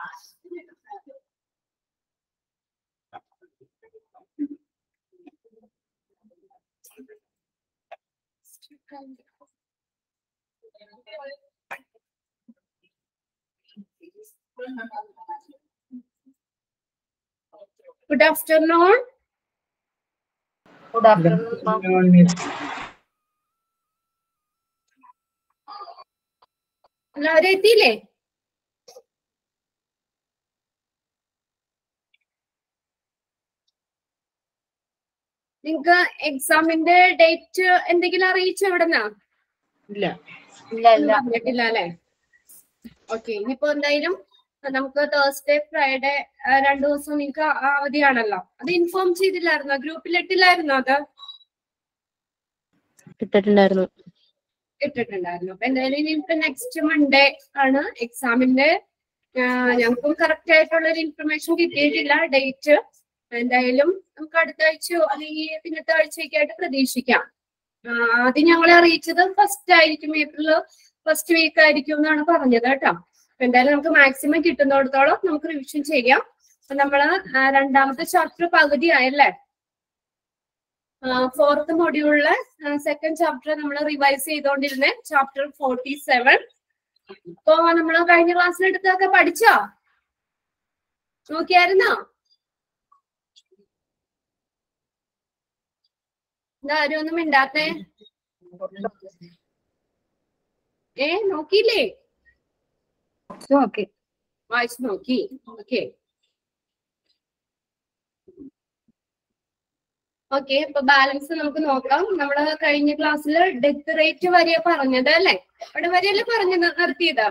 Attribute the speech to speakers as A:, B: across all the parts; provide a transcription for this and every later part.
A: Good afternoon.
B: Good afternoon, ma'am.
A: എല്ലാവരും എത്തിയില്ലേ നിങ്ങക്ക് എക്സാമിന്റെ ഡേറ്റ് എന്തെങ്കിലും അറിയിച്ചു എവിടെന്നാ
B: ഇല്ല ഇല്ല ഇല്ല
A: പറഞ്ഞിട്ടില്ല അല്ലെ ഓക്കെ ഇനിയിപ്പോ എന്തായാലും നമുക്ക് തേഴ്സ്ഡേ ഫ്രൈഡേ രണ്ടു ദിവസം നിങ്ങൾക്ക് അവധിയാണല്ലോ അത് ഇൻഫോം ചെയ്തില്ലായിരുന്നോ ഗ്രൂപ്പിൽ ഇട്ടില്ലായിരുന്നോ അത്
C: ഇട്ടിട്ടുണ്ടായിരുന്നു
A: ഇട്ടിട്ടുണ്ടായിരുന്നു അപ്പൊ എന്തായാലും ഇനിയിപ്പോ നെക്സ്റ്റ് മൺഡേ ആണ് എക്സാമിന്റെ ഞങ്ങൾക്കും കറക്റ്റ് ആയിട്ടുള്ള ഒരു ഇൻഫർമേഷൻ കിട്ടിയിട്ടില്ല ഡേറ്റ് എന്തായാലും നമുക്ക് അടുത്ത ആഴ്ചയോ അല്ലെങ്കിൽ പിന്നത്തെ ആഴ്ചയൊക്കെ ആയിട്ട് പ്രതീക്ഷിക്കാം ആ, ആദ്യം ഞങ്ങളെ അറിയിച്ചത് ഫസ്റ്റ് ആയിരിക്കും ഏപ്രിൽ ഫസ്റ്റ് വീക്ക് ആയിരിക്കും എന്നാണ് പറഞ്ഞത് കേട്ടോ അപ്പൊ എന്തായാലും നമുക്ക് മാക്സിമം കിട്ടുന്നിടത്തോളം നമുക്ക് റിവിഷൻ ചെയ്യാം അപ്പൊ നമ്മള് ആ, രണ്ടാമത്തെ ചാപ്റ്റർ പകുതി ആയല്ലേ ഫോർത്ത് മൊഡ്യൂളിലെ സെക്കൻഡ് ചാപ്റ്റർ നമ്മൾ റിവൈസ് ചെയ്തോണ്ടിരുന്ന ചാപ്റ്റർ ഫോർട്ടി സെവൻ ഇപ്പൊ നമ്മൾ കഴിഞ്ഞ ക്ലാസ്സിൽ എടുത്തൊക്കെ പഠിച്ചോ നോക്കിയായിരുന്നോ എന്താ ആരും ഒന്നും മിണ്ടാത്തെ ഏ നോക്കിയില്ലേ
B: ഓക്കെ
A: വായിച്ചു നോക്കി ഓക്കെ ഓക്കെ ഇപ്പൊ ബാലൻസ് നമുക്ക് നോക്കാം നമ്മള് കഴിഞ്ഞ ക്ലാസ്സിൽ ഡെത്ത് റേറ്റ് വരെയാ പറഞ്ഞത് അല്ലെ അവിടെ വരെയല്ലേ പറഞ്ഞു നിർത്തിയത്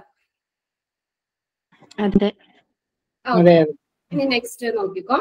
C: അതെ
A: ആ,
B: അതെ
A: ഇനി നെക്സ്റ്റ് നോക്കിക്കോ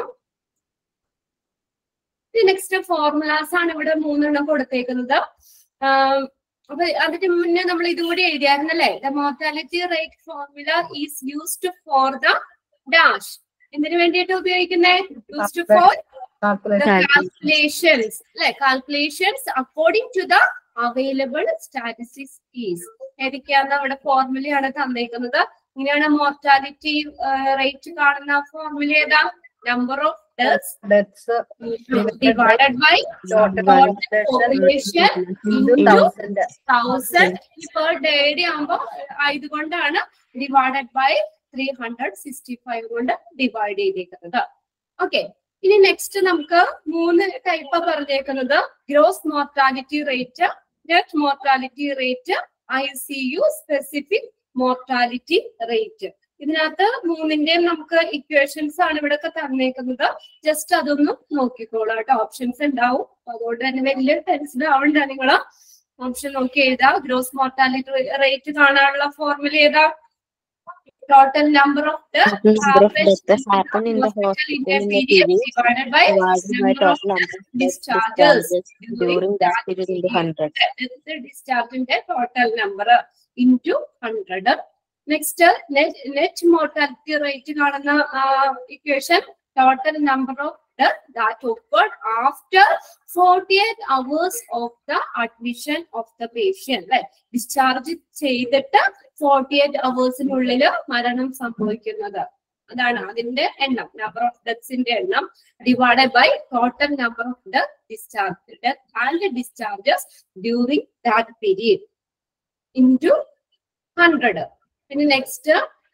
A: ഇനി നെക്സ്റ്റ് ഫോർമുലാസ് ആണ് ഇവിടെ മൂന്നെണ്ണം കൊടുത്തേക്കുന്നത് ആം, അപ്പൊ അതിന് മുന്നേ നമ്മൾ ഇതും കൂടി എഴുതിയായിരുന്നല്ലേ the mortality rate formula is used for the dash എന്തിനു വേണ്ടിയിട്ട് ഉപയോഗിക്കുന്നേ used for the calculations like calculations according to the available statistics is ഏതൊക്കെയാണ് അവിടെ ഫോർമുലയാണ് തന്നേക്കുന്നത് ഇങ്ങനെയാണ് മോർട്ടാലിറ്റി റേറ്റ് കാണുന്ന ഫോർമുല ഏതാ number of deaths
B: deaths
A: divided by population into
B: thousand
A: thousand per ഡേയുടെ ആകുമ്പോ ആയതുകൊണ്ടാണ് divided by three hundred sixty five കൊണ്ട് ഡിവൈഡ് ചെയ്തേക്കുന്നത് ഓക്കെ ഇനി നെക്സ്റ്റ് നമുക്ക് മൂന്ന് ടൈപ്പ് പറഞ്ഞേക്കുന്നത് gross mortality rate net mortality rate I C U specific mortality rate ഇതിനകത്ത് മൂന്നിന്റെയും നമുക്ക് ഇക്വേഷൻസ് ആണ് ഇവിടെ ഒക്കെ തന്നേക്കുന്നത് ജസ്റ്റ് അതൊന്ന് നോക്കിക്കോളാം കേട്ടോ ഓപ്ഷൻസ് ഉണ്ടാവും അപ്പൊ അതുകൊണ്ട് തന്നെ വലിയ ടെൻഷൻ ആവണ്ട നിങ്ങള് ഓപ്ഷൻ നോക്കി എഴുതാം ഗ്രോസ് മോർട്ടാലിറ്റി റേറ്റ് കാണാനുള്ള ഫോർമുല ഏതാ total number of
C: number of deaths happen in the hospital in a period
A: divided by
C: divided by
A: number of
C: total number of
A: discharges
C: discharges during that period in the hundred.
A: ഡിസ്ചാർജിന്റെ total number into hundred next net mortality rate കാണുന്ന equation total number of death that occurred after 48 hours of the admission of the patient അല്ലെ discharge ചെയ്തിട്ട് 48 അവേഴ്സിനുള്ളിൽ മരണം സംഭവിക്കുന്നത് അതാണ് അതിന്റെ എണ്ണം number of ഡെത്ത്സിന്റെ എണ്ണം divided by total number of death discharge death and discharges during that period into hundred പിന്നെ next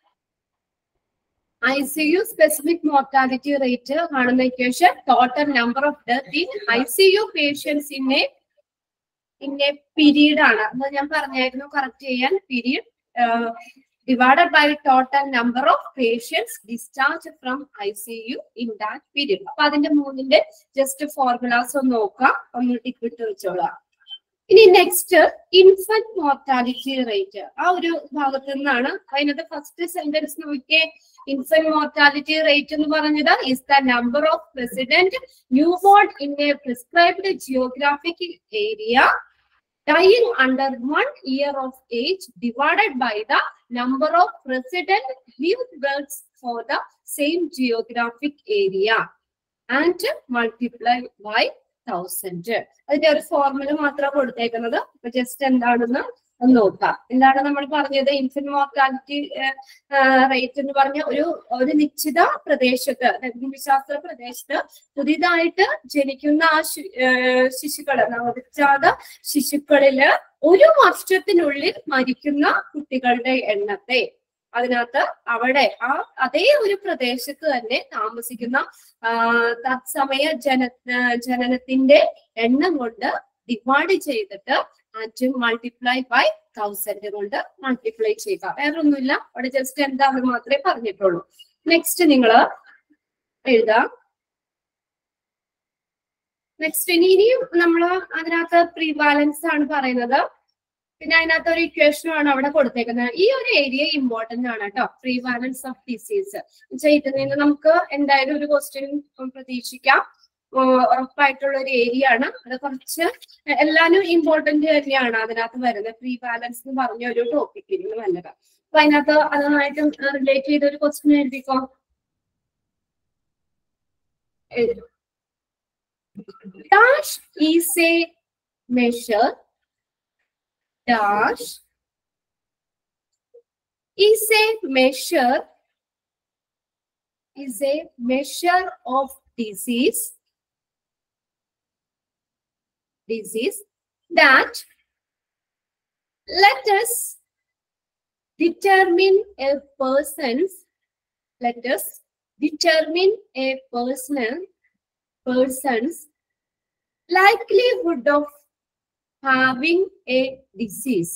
A: I C U specific mortality rate കാണുന്ന equation total number of death in I C U patients in a in a period ആണ് അത് ഞാൻ പറഞ്ഞായിരുന്നു correct ചെയ്യാൻ period divided by total number of patients discharged from ICU in that period. അപ്പൊ അതിന്റെ മൂന്നിന്റെ just formulas ഒന്ന് നോക്കാം ഒന്ന് ടിക്ക് ഇട്ട് വെച്ചോളാം ഇനി നെക്സ്റ്റ് ഇൻഫന്റ് മോർട്ടാലിറ്റി റേറ്റ് ആ ഒരു ഭാഗത്ത് നിന്നാണ് അതിനകത്ത് ഫസ്റ്റ് സെന്റൻസ് നോക്കിയേ ഇൻഫന്റ് മോർട്ടാലിറ്റി റേറ്റ് എന്ന് പറഞ്ഞത് is the number of resident newborn in a prescribed geographic area dying under one year of age divided by the number of resident lived births for the same geographic area and multiply by thousand അതിന്റെ ഒരു formula മാത്രം കൊടുത്തേക്കുന്നത് അപ്പൊ just എന്താണെന്ന് ഒന്ന് നോക്കാം എന്താണ് നമ്മൾ പറഞ്ഞത് ഇൻഫന്റ് മോർട്ടാലിറ്റി റേറ്റ് എന്ന് പറഞ്ഞ ഒരു ഒരു നിശ്ചിത പ്രദേശത്ത് അതായത് ഭൂമിശാസ്ത്ര പ്രദേശത്ത് പുതിയതായിട്ട് ജനിക്കുന്ന ആ ശി- ഏഹ് ശിശുക്കള് നവജാത ശിശുക്കളില് ഒരു വർഷത്തിനുള്ളിൽ മരിക്കുന്ന കുട്ടികളുടെ എണ്ണത്തെ അതിനകത്ത് അവിടെ ആ അതേ ഒരു പ്രദേശത്ത് തന്നെ താമസിക്കുന്ന ആ, തത്സമയ ജന ആ, ജനനത്തിന്റെ എണ്ണം കൊണ്ട് ഡിവൈഡ് ചെയ്തിട്ട് ആൻഡ് മൾട്ടിപ്ലൈ ബൈ തൗസൻഡ് കൊണ്ട് മൾട്ടിപ്ലൈ ചെയ്യുക വേറെ ഒന്നുമില്ല അവിടെ ജസ്റ്റ് എന്താന്ന് മാത്രമേ പറഞ്ഞിട്ടുള്ളൂ നെക്സ്റ്റ് നിങ്ങൾ എഴുതാം നെക്സ്റ്റ് ഇനി ഇനിയും നമ്മൾ അതിനകത്ത് പ്രീ ബാലൻസ് ആണ് പറയുന്നത് പിന്നെ അതിനകത്ത് ഒരു ഇക്വേഷനും ആണ് അവിടെ കൊടുത്തേക്കുന്നത് ഈ ഒരു ഏരിയ ഇമ്പോർട്ടന്റ് ആണ് കേട്ടോ പ്രീ ബാലൻസ് ഓഫ് ഡിസീസ് ഇതിൽ നിന്ന് നമുക്ക് എന്തായാലും ഒരു ക്വസ്റ്റ്യൻ പ്രതീക്ഷിക്കാം ഉം, ഉറപ്പായിട്ടുള്ള ഒരു ഏരിയ ആണ് അത് കുറച്ച് എല്ലാനും ഇമ്പോർട്ടന്റ് തന്നെയാണ് അതിനകത്ത് വരുന്നത് പ്രീ ബാലൻസ് എന്ന് പറഞ്ഞ ഒരു ടോപ്പിക്കിൽ വന്നത് അപ്പൊ അതിനകത്ത് അതുമായിട്ട് റിലേറ്റ് ചെയ്ത ഒരു ക്വസ്റ്റ്യൻ എഴുതിക്കോ dash is a measure dash is a measure is a measure of disease disease that let us determine a person's let us determine a person person's likelihood of having a disease.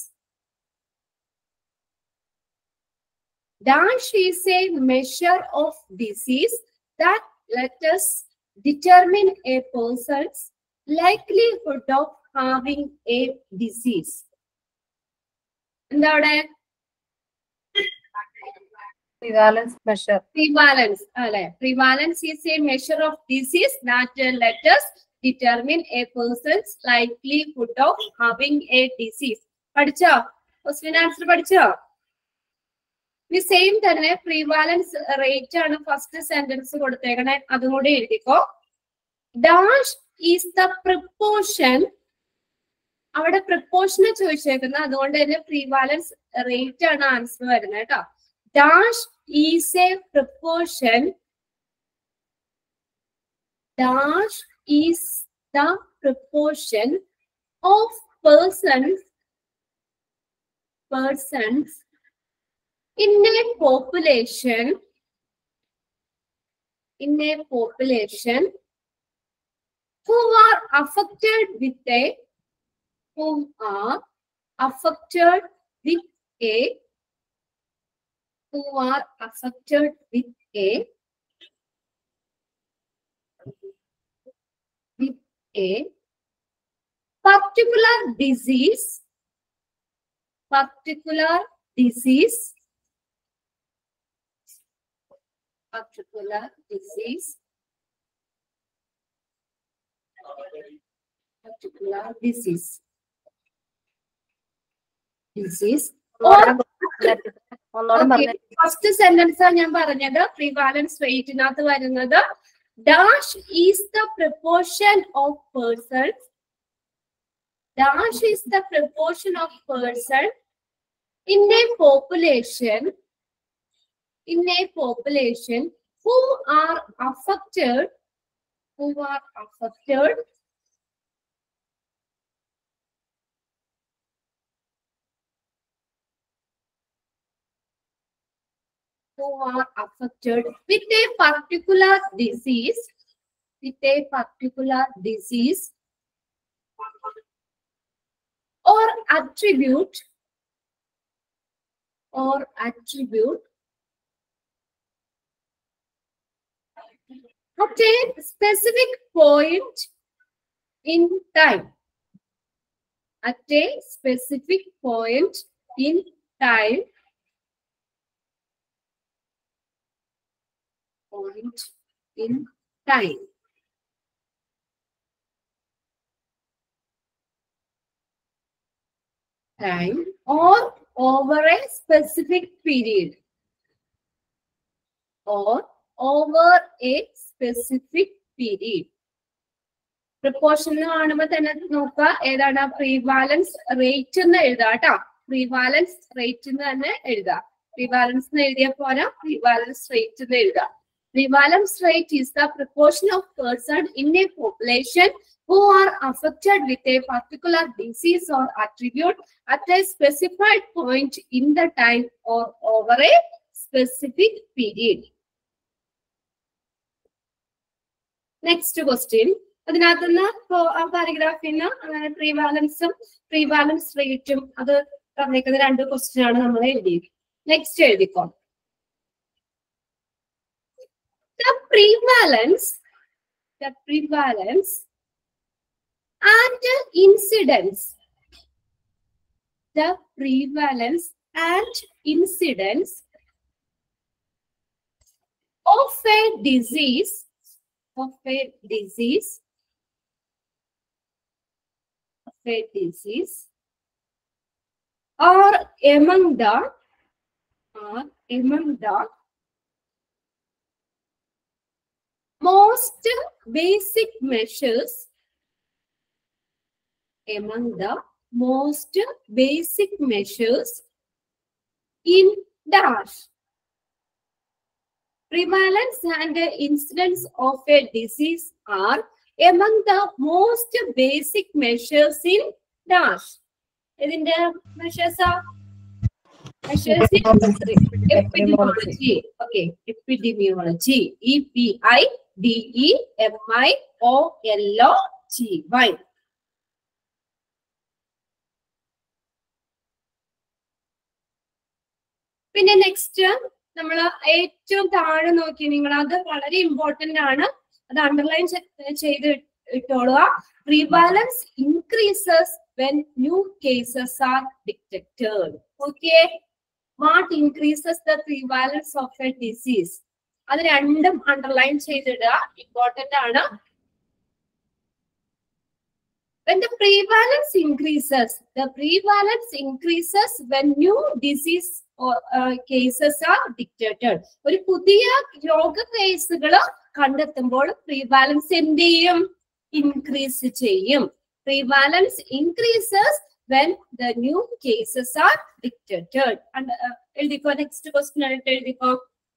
A: Dash is a measure of disease that let us determine a person's likelihood of having a disease. എന്താ അവിടെ
B: Prevalence measure.
A: prevalence അല്ലെ prevalence is a measure of disease that uh, let us determine a person's likelihood of having a disease പഠിച്ചോ question answer പഠിച്ചോ ഈ same തന്നെ prevalence rate ആണ് first sentence കൊടുത്തേക്കണേ അതും കൂടി എഴുതിക്കോ ഡാഷ് ഈസ് ദ പ്രിപ്പോഷൻ അവിടെ പ്രിപ്പോഷനെ ചോദിച്ചേക്കുന്നത് അതുകൊണ്ട് തന്നെ പ്രീവാലൻസ് റേറ്റ് ആണ് ആൻസർ വരുന്നത് കേട്ടോ dash is a proportion dash is the proportion of persons persons in a population in a population who are affected with a who are affected with a who are affected with a with a particular disease particular disease particular disease particular disease disease or
B: ഒന്നോടെ പറഞ്ഞ
A: first sentence ഞാൻ പറഞ്ഞത് prevalence റേറ്റിനകത്ത് വരുന്നത് dash is the proportion of persons dash is the proportion of person in a population in a population who are affected who are affected who are affected with a particular disease, with a particular disease or attribute or attribute at a specific point in time. At a specific point in time point in time. Time or over a specific period. Or over a specific period. Proportion കാണുമ്പോൾ തന്നെ നോക്കുക ഏതാണ് prevalence rate എന്ന് എഴുതാം കേട്ടോ prevalence rate എന്ന് തന്നെ എഴുതാം പ്രിവാലൻസ് എന്ന് എഴുതിയ പോലെ പ്രിവാലൻസ് റേറ്റ് എന്ന് എഴുതാം prevalence rate is the proportion of person in a population who are affected with a particular disease or attribute at a specified point in the time or over a specific period. Next question അതിനകത്ത് നിന്ന് ആ പാരഗ്രാഫിൽ നിന്ന് അങ്ങനെ പ്രീവാലൻസും prevalence റേറ്റും അത് പറഞ്ഞേക്കുന്ന രണ്ട് question ആണ് നമ്മൾ എഴുതിയത് നെക്സ്റ്റ് എഴുതിക്കോ The prevalence, the prevalence and incidence, the prevalence and incidence of a disease of a disease of a disease or among the or among the most basic measures among the most basic measures in dash prevalence and incidence of a disease are among the most basic measures in dash ഇതിന്റെ measures measures epidemiology okay epidemiology E P I D E M I O L O G Y പിന്നെ next നമ്മൾ ഏറ്റവും താഴെ നോക്കി നിങ്ങൾ അത് വളരെ important ആണ് അത് അണ്ടർലൈൻ ചെയ്ത് ഇട്ടോളുക prevalence increases when new cases are detected okay what increases the prevalence of a disease അത് രണ്ടും അണ്ടർലൈൻ ചെയ്തിടുക ഇമ്പോർട്ടന്റ് ആണ് when the prevalence increases the prevalence increases when new disease or uh, cases are detected ഒരു പുതിയ രോഗ കേസുകൾ കണ്ടെത്തുമ്പോൾ prevalence എന്ത് ചെയ്യും ഇൻക്രീസ് ചെയ്യും prevalence increases when the new cases are detected എഴുതിക്കോ നെക്സ്റ്റ് ക്വസ്റ്റ്യൻ ആയിട്ട് എഴുതിക്കോ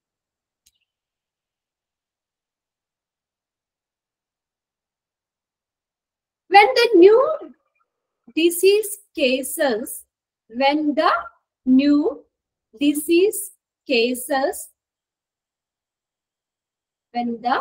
A: when the new disease cases when the new disease cases when the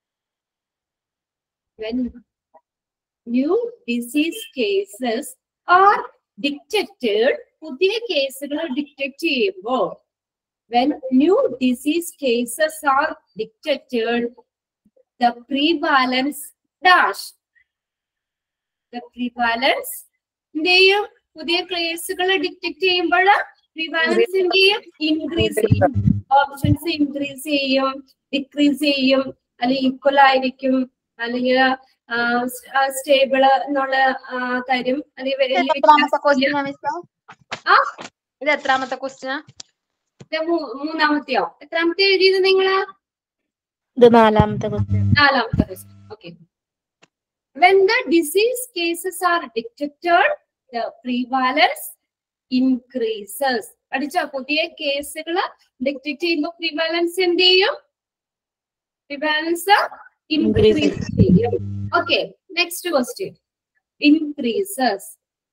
A: when new disease cases are detected പുതിയ കേസുകൾ ഡിറ്റക്ട് ചെയ്യുമ്പോൾ when new disease cases are detected the prevalence dash the prevalence എന്തെയും പുതിയ കേസുകൾ detect ചെയ്യുമ്പോൾ prevalence എന്തെയും increase ചെയ്യും options increase ചെയ്യും decrease ചെയ്യും അല്ലെങ്കിൽ ഈക്വൽ ആയിരിക്കും അല്ലെങ്കിൽ സ്റ്റേബിൾ എന്നുള്ള ആ, തരും അല്ലെങ്കിൽ വലിയ
C: എത്രാമത്തെ
A: വ്യത്യാസം
C: ക്വസ്റ്റ്യൻ മിസ്
A: ആ
C: ഇത് എത്രാമത്തെ ക്വസ്റ്റ്യൻ
A: ഇത് മൂ- മൂന്നാമത്തെയോ എത്രാമത്തെ എഴുതിയത് നിങ്ങള്
C: ഇത് നാലാമത്തെ ക്വസ്റ്റ്യൻ
A: നാലാമത്തെ question okay when the disease cases are detected the prevalence increases പഠിച്ചോ പുതിയ കേസുകൾ ഡിറ്റക്ട് ചെയ്യുമ്പോൾ പ്രിവാലൻസ് എന്ത് ചെയ്യും പ്രിവാലൻസ് ഇൻക്രീസ് ചെയ്യും okay next question increases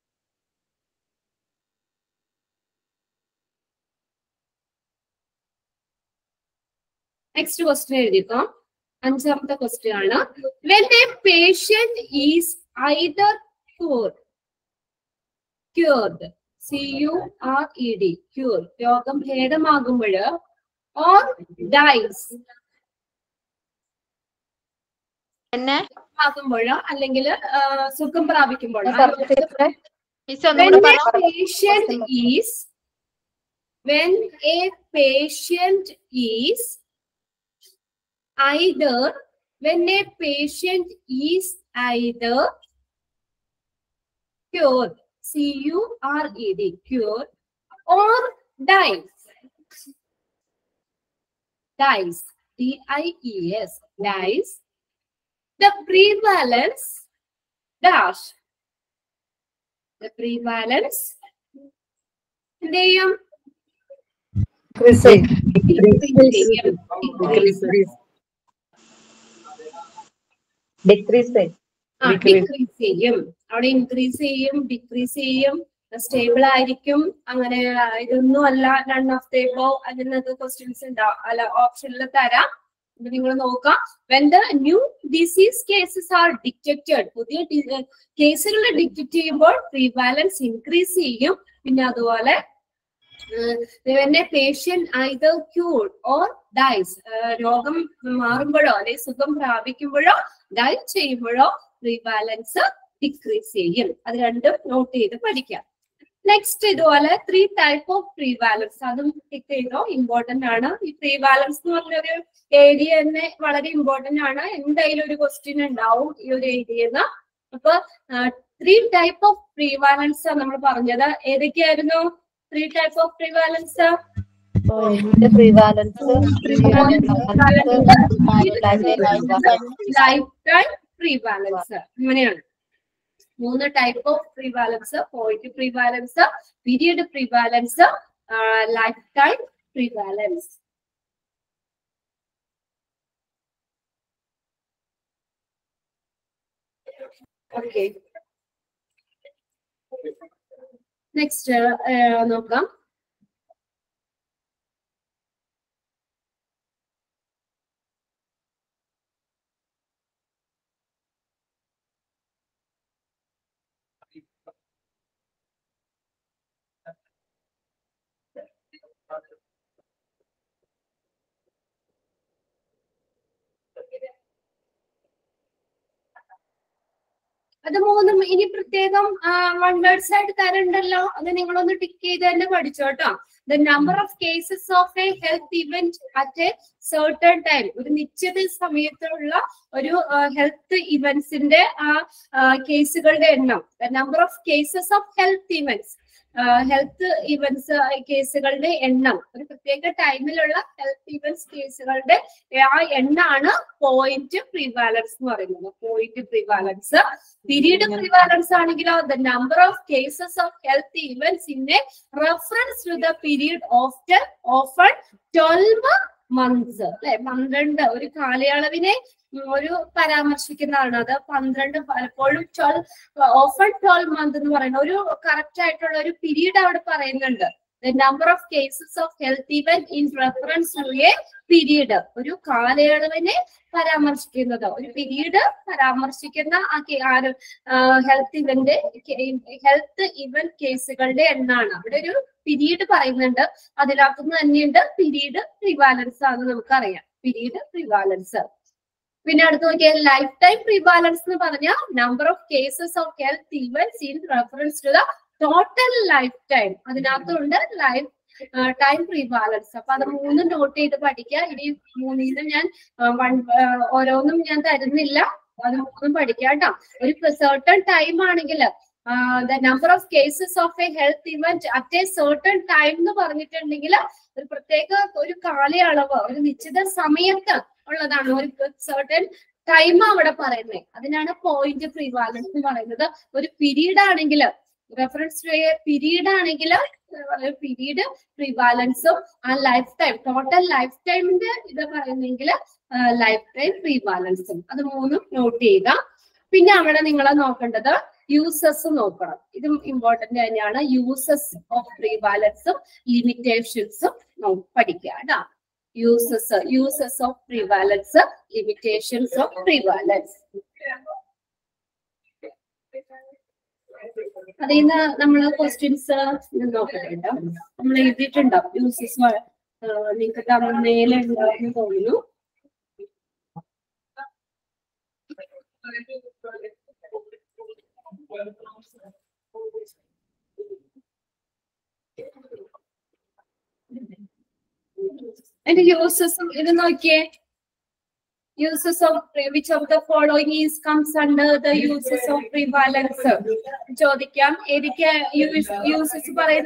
A: next question എഴുതിക്കോ അഞ്ചാമത്തെ ക്വസ്റ്റ്യൻ ആണ് when a patient is either cured cured c u r e d cure രോഗം ഭേദമാകുമ്പോൾ or dies
C: എന്നെ
A: ആകുമ്പോൾ അല്ലെങ്കിൽ സുഖം പ്രാപിക്കുമ്പോൾ
C: മിസ്
A: when
C: ഒന്നുകൂടെ
A: a
C: പറ
A: patient is when a patient is either when a patient is either cured c u r e d cured or dies dies d i e s dies the prevalence dash the prevalence എന്ത് ചെയ്യും
B: ക്രിസൈ
A: Decrease ചെയ്യും. Decrease.
B: Decrease
A: ആ
B: Decrease.
A: Decrease ചെയ്യും അവിടെ increase ചെയ്യും decrease ചെയ്യും stable ആയിരിക്കും അങ്ങനെ ആ, ഇതൊന്നും അല്ല നൺ ഓഫ് ദോ അങ്ങനത്തെ ക്വസ്റ്റ്യൻസ് ഉണ്ടാവും അല്ല ഓപ്ഷനിൽ തരാം നിങ്ങൾ നോക്കാം when the new disease cases are detected പുതിയ കേസുകൾ ഡിറ്റക്ട് ചെയ്യുമ്പോൾ പ്രീവാലൻസ് ഇൻക്രീസ് ചെയ്യും പിന്നെ അതുപോലെ പിന്നെ patient either cured or dies രോഗം മാറുമ്പോഴോ അല്ലെങ്കിൽ സുഖം പ്രാപിക്കുമ്പോഴോ ഡൈ ചെയ്യുമ്പോഴോ പ്രീവാലൻസ് ഡിക്രീസ് ചെയ്യും അത് രണ്ടും നോട്ട് ചെയ്ത് പഠിക്കാം നെക്സ്റ്റ് ഇതുപോലെ ത്രീ ടൈപ്പ് ഓഫ് പ്രീവാലൻസ് അതും ടിക്ക് ചെയ്തോ ഇമ്പോർട്ടന്റ് ആണ് ഈ പ്രീവാലൻസ് എന്ന് പറഞ്ഞൊരു ഏരിയ തന്നെ വളരെ ഇമ്പോർട്ടന്റ് ആണ് എന്തായാലും ഒരു ക്വസ്റ്റ്യൻ ഉണ്ടാവും ഈ ഒരു ഏരിയന്ന് അപ്പൊ ത്രീ ടൈപ്പ് ഓഫ് പ്രീവാലൻസ് നമ്മൾ പറഞ്ഞത് ഏതൊക്കെയായിരുന്നു three type of prevalence
C: point prevalence
A: lifetime prevalence ഇങ്ങനെയാണ് മൂന്ന് type of prevalence point prevalence period prevalence lifetime prevalence okay next നോക്കാം അത് മൂന്നും ഇനി പ്രത്യേകം വൺ വേർഡ്സ് ആയിട്ട് തരണ്ടല്ലോ അത് നിങ്ങളൊന്ന് ടിക്ക് ചെയ്ത് തന്നെ പഠിച്ചോട്ടോ the number of cases of a health event at a certain time ഒരു നിശ്ചിത സമയത്തുള്ള ഒരു ഹെൽത്ത് ഇവന്റ്സിന്റെ ആ കേസുകളുടെ എണ്ണം the number of cases of health events health events കേസുകളുടെ എണ്ണം ഒരു പ്രത്യേക ടൈമിലുള്ള ഹെൽത്ത് ഇവന്റ്സ് കേസുകളുടെ ആ എണ്ണാണ് പോയിന്റ് പ്രിവാലൻസ് എന്ന് പറയുന്നത് പോയിന്റ് പ്രിവാലൻസ് പീരീഡ് പ്രിവാലൻസ് ആണെങ്കിലോ the number of cases of health events in a reference to the period after often twelve months അല്ലെ പന്ത്രണ്ട് ഒരു കാലയളവിനെ ഒരു പരാമർശിക്കുന്നതാണ് അത് പന്ത്രണ്ട് പലപ്പോഴും ട്വൽവ് ഓഫൺ ട്വൽവ് മന്ത് എന്ന് പറയുന്ന ഒരു കറക്റ്റ് ആയിട്ടുള്ള ഒരു പീരീഡ് അവിടെ പറയുന്നുണ്ട് the number of cases of health event in reference to a period ഒരു കാലയളവിനെ പരാമർശിക്കുന്നത് ഒരു പീരീഡ് പരാമർശിക്കുന്ന ആ ഹെൽത്ത് ഇവന്റ് ഹെൽത്ത് ഇവന്റ് കേസുകളുടെ എണ്ണാണ് അവിടെ ഒരു പീരീഡ് പറയുന്നുണ്ട് അതിനകത്തുനിന്ന് തന്നെയുണ്ട് പീരീഡ് പ്രിവാലൻസ് ആണെന്ന് നമുക്കറിയാം പീരീഡ് പ്രിവാലൻസ് പിന്നെ അടുത്ത് നോക്കിയാൽ ലൈഫ് ടൈം പ്രിവാലൻസ് എന്ന് പറഞ്ഞാൽ number of cases of health events in reference to the total lifetime അതിനകത്തുണ്ട് ലൈഫ് ടൈം പ്രിവാലൻസ് അപ്പൊ അത് മൂന്നും നോട്ട് ചെയ്ത് പഠിക്കുക ഇനി മൂന്നിനും ഞാൻ വൺ ഓരോന്നും ഞാൻ തരുന്നില്ല അത് മൂന്നും പഠിക്കാം കേട്ടോ ഒരു സർട്ടൺ ടൈം ആണെങ്കിൽ the number of cases of a health event at a certain time എന്ന് പറഞ്ഞിട്ടുണ്ടെങ്കിൽ ഒരു പ്രത്യേക ഒരു കാലയളവ് ഒരു നിശ്ചിത സമയത്ത് ഉള്ളതാണ് ഒരു സർട്ടൺ ടൈം അവിടെ പറയുന്നത് അതിനാണ് പോയിന്റ് പ്രിവാലൻസ് എന്ന് പറയുന്നത് ഒരു പീരീഡ് ആണെങ്കിൽ റെഫറൻസ് ടു എ പീരീഡ് ആണെങ്കിൽ പീരീഡ് പ്രിവാലൻസും ആ ലൈഫ് ടൈം ടോട്ടൽ ലൈഫ് ടൈമിന്റെ ഇത് പറയുന്നെങ്കിൽ ലൈഫ് ടൈം പ്രിവാലൻസും അത് മൂന്നും നോട്ട് ചെയ്യുക പിന്നെ അവിടെ നിങ്ങൾ നോക്കേണ്ടത് യൂസസ് നോക്കണം ഇതും ഇമ്പോർട്ടന്റ് തന്നെയാണ് യൂസസ് ഓഫ് പ്രീവാലൻസും ലിമിറ്റേഷൻസും പഠിക്കുക കേട്ടോ uses uses of prevalence limitations of prevalence അതിൽ നിന്ന് നമ്മൾ ക്വസ്റ്റ്യൻസ് നോക്കട്ടെ കേട്ടോ നമ്മൾ എഴുതിയിട്ടുണ്ടാവും യൂസസ് നിങ്ങൾക്ക് തമ്മിലുണ്ടാവുമെന്ന് തോന്നുന്നു അതിന്റെ യൂസസ് ഇത് നോക്കിയേ uses of which of the following is comes under the uses of prevalence ചോദിക്കാം ഏതൊക്കെ യൂസസ് പറയുന്നത്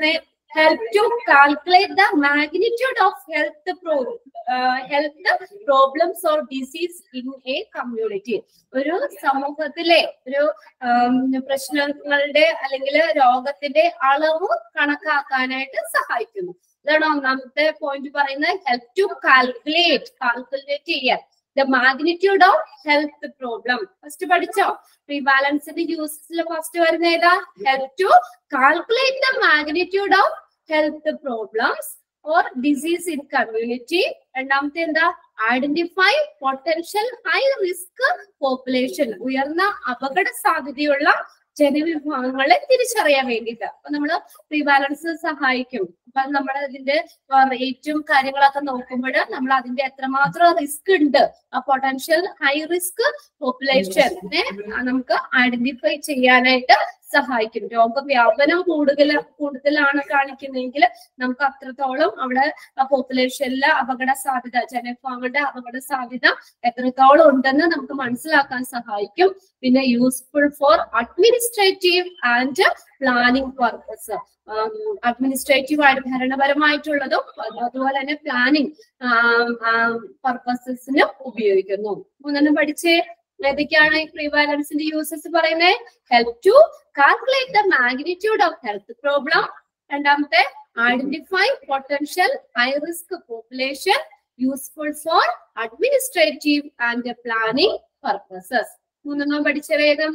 A: help to calculate the magnitude of health pro- uh, health problems or disease in a community ഒരു സമൂഹത്തിലെ ഒരു ഉം, പ്രശ്നങ്ങളുടെ അല്ലെങ്കിൽ രോഗത്തിന്റെ അളവ് കണക്കാക്കാനായിട്ട് സഹായിക്കുന്നു ഇതാണ് ഒന്നാമത്തെ പോയിന്റ് പറയുന്നത് ഹെൽപ് ടു കാൽക്കുലേറ്റ് കാൽക്കുലേറ്റ് ചെയ്യാൻ the magnitude of health problem first പഠിച്ചോ പ്രിവാലൻസിന്റെ യൂസസിൽ ഫസ്റ്റ് വരുന്ന ഏതാ help to calculate the magnitude of health problems or disease in community രണ്ടാമത്തെ എന്താ identify potential high risk population ഉയർന്ന അപകട സാധ്യതയുള്ള ജനവിഭാഗങ്ങളെ തിരിച്ചറിയാൻ വേണ്ടിയിട്ട് അപ്പൊ നമ്മള് പ്രിവാലൻസ് സഹായിക്കും അപ്പൊ നമ്മൾ അതിന്റെ റേറ്റും കാര്യങ്ങളൊക്കെ നോക്കുമ്പോൾ നമ്മൾ അതിന്റെ എത്രമാത്രം റിസ്ക് ഉണ്ട് ആ പൊട്ടൻഷ്യൽ ഹൈ റിസ്ക് പോപ്പുലേഷനെ നമുക്ക് ഐഡന്റിഫൈ ചെയ്യാനായിട്ട് സഹായിക്കും രോഗവ്യാപനം കൂടുതൽ കൂടുതലാണ് കാണിക്കുന്നതെങ്കിൽ നമുക്ക് അത്രത്തോളം അവിടെ പോപ്പുലേഷനിലെ അപകട സാധ്യത ജനവിഭാഗങ്ങളുടെ അപകട സാധ്യത എത്രത്തോളം ഉണ്ടെന്ന് നമുക്ക് മനസ്സിലാക്കാൻ സഹായിക്കും പിന്നെ useful for administrative and planning purpose administrative ആയിട്ട് ഭരണപരമായിട്ടുള്ളതും അതുപോലെ തന്നെ പ്ലാനിംഗ് പർപ്പസസിനും ഉപയോഗിക്കുന്നു മൂന്നെണ്ണം പഠിച്ചേ ഏതൊക്കെയാണ് ഈ പ്രിവാലൻസിന്റെ യൂസസ് പറയുന്നത് help to calculate the magnitude of health problem രണ്ടാമത്തെ identify potential high risk population useful for administrative and planning purposes മൂന്നെണ്ണം പഠിച്ച വേഗം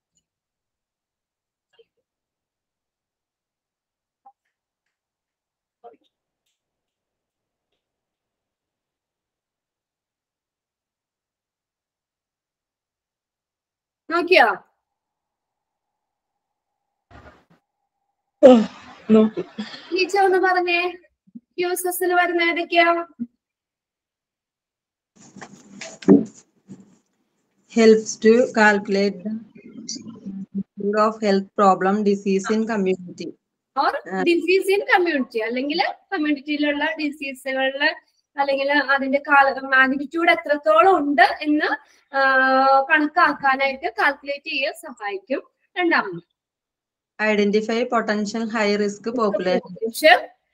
A: നോക്കിയോ
B: നോക്കി
A: ടീച്ചർ ഒന്ന് പറഞ്ഞേ യൂസസിൽ വരുന്ന ഏതൊക്കെയാ
D: helps to calculate the magnitude of health problem disease in community
A: or disease in community അല്ലെങ്കിൽ കമ്മ്യൂണിറ്റിയിലുള്ള ഡിസീസുകളില് അല്ലെങ്കിൽ അതിന്റെ മാഗ്നിറ്റ്യൂഡ് എത്രത്തോളം ഉണ്ട് എന്ന് ആ, കണക്കാക്കാനായിട്ട് കാൽക്കുലേറ്റ് ചെയ്യാൻ സഹായിക്കും രണ്ടാമത്
D: identify potential high risk population
A: Population,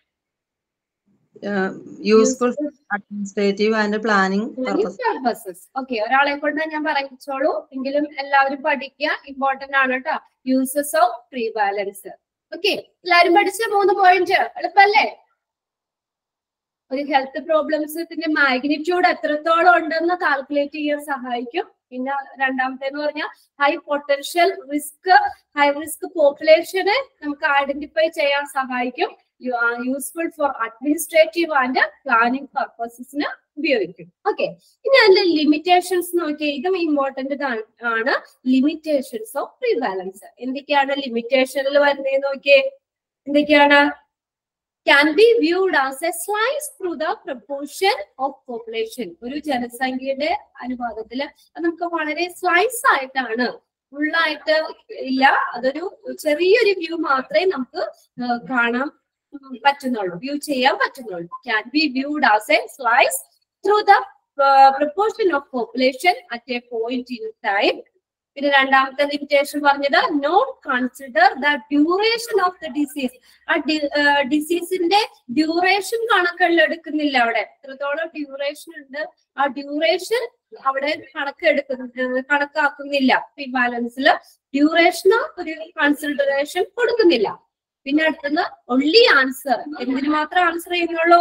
D: uh, useful for administrative and planning purpose
A: purposes. Okay, ഒരാളെ കൊണ്ട് ഞാൻ പറയിച്ചോളൂ എങ്കിലും എല്ലാവരും പഠിക്കുക ഇമ്പോർട്ടന്റ് ആണ് കേട്ടോ യൂസസ് ഓഫ് പ്രീവാലൻസ് ഓക്കെ എല്ലാവരും പഠിച്ച മൂന്ന് പോയിന്റ് എളുപ്പല്ലേ ഒരു ഹെൽത്ത് പ്രോബ്ലംസിന്റെ മാഗ്നിറ്റ്യൂഡ് എത്രത്തോളം ഉണ്ടെന്ന് കാൽക്കുലേറ്റ് ചെയ്യാൻ സഹായിക്കും പിന്നെ രണ്ടാമത്തേന്ന് പറഞ്ഞാൽ high potential risk high risk പോപ്പുലേഷനെ നമുക്ക് ഐഡന്റിഫൈ ചെയ്യാൻ സഹായിക്കും useful for administrative and planning പർപ്പസസിന് ഉപയോഗിക്കും ഓക്കെ ഇനി അതിന്റെ ലിമിറ്റേഷൻസ് നോക്കിയാൽ ഇതും ഇമ്പോർട്ടന്റ് ആണ് ലിമിറ്റേഷൻസ് ഓഫ് പ്രിവാലൻസ് എന്തൊക്കെയാണ് ലിമിറ്റേഷനിൽ വരുന്നത് നോക്കിയേ എന്തൊക്കെയാണ് can be viewed as a slice through the proportion of population ഒരു ജനസംഖ്യയുടെ അനുപാതത്തില് അത് നമുക്ക് വളരെ സ്ലൈസ് ആയിട്ടാണ് ഫുള്ളായിട്ട് ഇല്ല അതൊരു ചെറിയൊരു വ്യൂ മാത്രമേ നമുക്ക് ആ, കാണാൻ ഉം, പറ്റുന്നുള്ളൂ വ്യൂ ചെയ്യാൻ പറ്റുന്നുള്ളൂ can be viewed as a slice through the proportion of population at a point in time പിന്നെ രണ്ടാമത്തെ ലിമിറ്റേഷൻ പറഞ്ഞത് not consider the duration of the disease ആ ഡിസീസിന്റെ ഡ്യൂറേഷൻ കണക്കിലെടുക്കുന്നില്ല അവിടെ എത്രത്തോളം ഡ്യൂറേഷൻ ഉണ്ട് ആ ഡ്യൂറേഷൻ അവിടെ കണക്കെടുക്കുന്ന കണക്കാക്കുന്നില്ല ബാലൻസിൽ ഡ്യൂറേഷന് ഒരു കൺസിഡറേഷൻ കൊടുക്കുന്നില്ല പിന്നെ അടുത്തത് ഒൺലി ആൻസർ എന്തിനു മാത്രം ആൻസർ ചെയ്യുന്നുള്ളൂ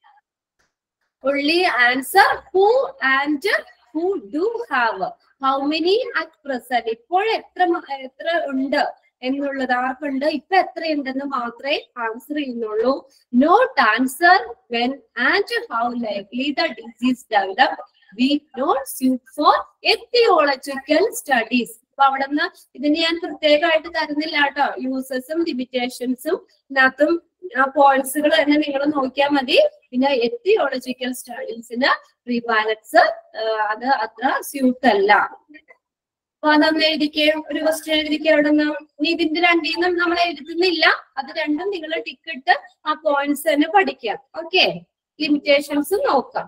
A: only answer who and who do have how many at present ഇപ്പോൾ എത്ര മ- എത്ര ഉണ്ട് എന്നുള്ളത് ആർക്കുണ്ട് ഇപ്പൊ എത്രയുണ്ടെന്ന് മാത്രമേ ആൻസർ ചെയ്യുന്നുള്ളൂ not answer when and how likely the disease develop we not suit for etiological studies അപ്പൊ അവിടെ നിന്ന് ഇതിന് ഞാൻ പ്രത്യേകമായിട്ട് തരുന്നില്ല കേട്ടോ യൂസസും ലിമിറ്റേഷൻസും ഇതിനകത്തും പോയിന്റ്സുകൾ തന്നെ നിങ്ങൾ നോക്കിയാൽ മതി പിന്നെ എത്തിയോളജിക്കൽ സ്റ്റഡീസിന് പ്രീവാലൻസ് അത് അത്ര സ്യൂട്ട് അല്ല അപ്പൊ അതൊന്ന് എഴുതിക്കേ ഒരു ക്വസ്റ്റ്യൻ എഴുതിക്കേ അവിടെ നിന്ന് ഇനി ഇതിന്റെ രണ്ടീന്നും നമ്മൾ എഴുതുന്നില്ല അത് രണ്ടും നിങ്ങൾ ടിക്കറ്റ് ആ പോയിന്റ്സ് തന്നെ പഠിക്കാം ഓക്കെ ലിമിറ്റേഷൻസ് നോക്കാം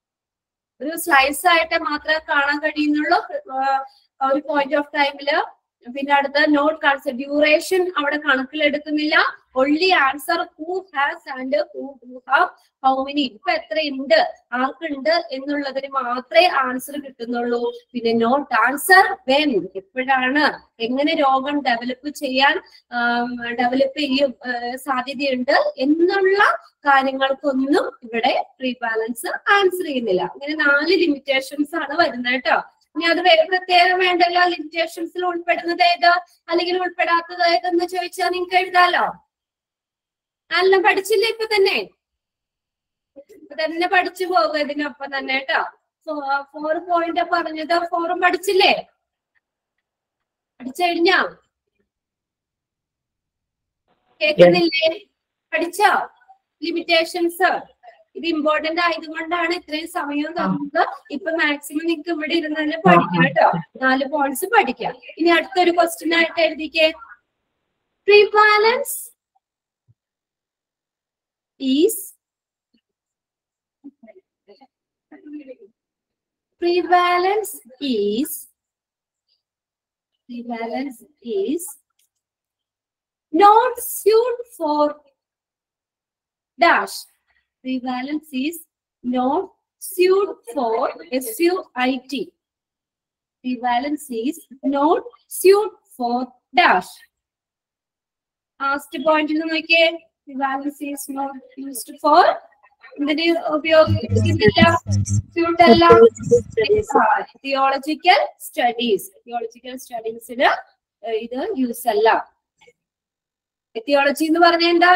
A: ഒരു സ്ലൈസ് ആയിട്ട് മാത്രമേ കാണാൻ കഴിയുന്നുള്ളൂ ആ, ഒരു പോയിന്റ് ഓഫ് ടൈമില് പിന്നെ അടുത്ത നോട്ട് കാണിച്ച ഡ്യൂറേഷൻ അവിടെ കണക്കിലെടുക്കുന്നില്ല only answer who has and who who have how many ഇപ്പൊ എത്രയുണ്ട് ആർക്കുണ്ട് എന്നുള്ളതിന് മാത്രമേ ആൻസർ കിട്ടുന്നുള്ളൂ പിന്നെ നോട്ട് ആൻസർ വെൻ എപ്പോഴാണ് എങ്ങനെ രോഗം ഡെവലപ്പ് ചെയ്യാൻ ഡെവലപ്പ് ചെയ്യും ആ, സാധ്യതയുണ്ട് എന്നുള്ള കാര്യങ്ങൾക്കൊന്നും ഇവിടെ പ്രീ ബാലൻസ് ആൻസർ ചെയ്യുന്നില്ല ഇങ്ങനെ നാല് ലിമിറ്റേഷൻസ് ആണ് വരുന്നത് കേട്ടോ ഇനി അത് വേ- പ്രത്യേകം വേണ്ടല്ലോ ലിമിറ്റേഷൻസിൽ ഉൾപ്പെടുന്നത് ഏത് അല്ലെങ്കിൽ ഉൾപ്പെടാത്തത് ഏതെന്ന് ചോദിച്ചാൽ നിങ്ങൾക്ക് എഴുതാലോ എല്ലാം പഠിച്ചില്ലേ ഇപ്പൊ തന്നെ ഇപ്പൊ തന്നെ പഠിച്ചു പോകുക ഇതിനൊപ്പം തന്നെ കേട്ടോ ഫോർ പോയിന്റ് പറഞ്ഞത് ഫോറും പഠിച്ചില്ലേ പഠിച്ചു കഴിഞ്ഞാ കേൾക്കുന്നില്ലേ പഠിച്ചോ ലിമിറ്റേഷൻസ് ഇത് ഇമ്പോർട്ടന്റ് ആയതുകൊണ്ടാണ് ഇത്രയും സമയം തന്നത് ഇപ്പൊ മാക്സിമം നിങ്ങൾക്ക് ഇവിടെ ഇരുന്ന് തന്നെ പഠിക്കാം കേട്ടോ നാല് പോയിന്റ്സ് പഠിക്കാം ഇനി അടുത്തൊരു ക്വസ്റ്റ്യൻ ആയിട്ട് എഴുതിക്കേ prevalence is prevalence is prevalence is not suit for dash prevalence is not suit for s-u-i-t prevalence is not suit for dash last point ഇത് നോക്കിയേ prevalence is not used for എന്തിന് ഉപയോഗിക്കുന്നില്ല suit അല്ല theological studies theological സ്റ്റഡീസിന് ഇത് use അല്ല എത്തിയോളജി എന്ന് പറഞ്ഞ എന്താ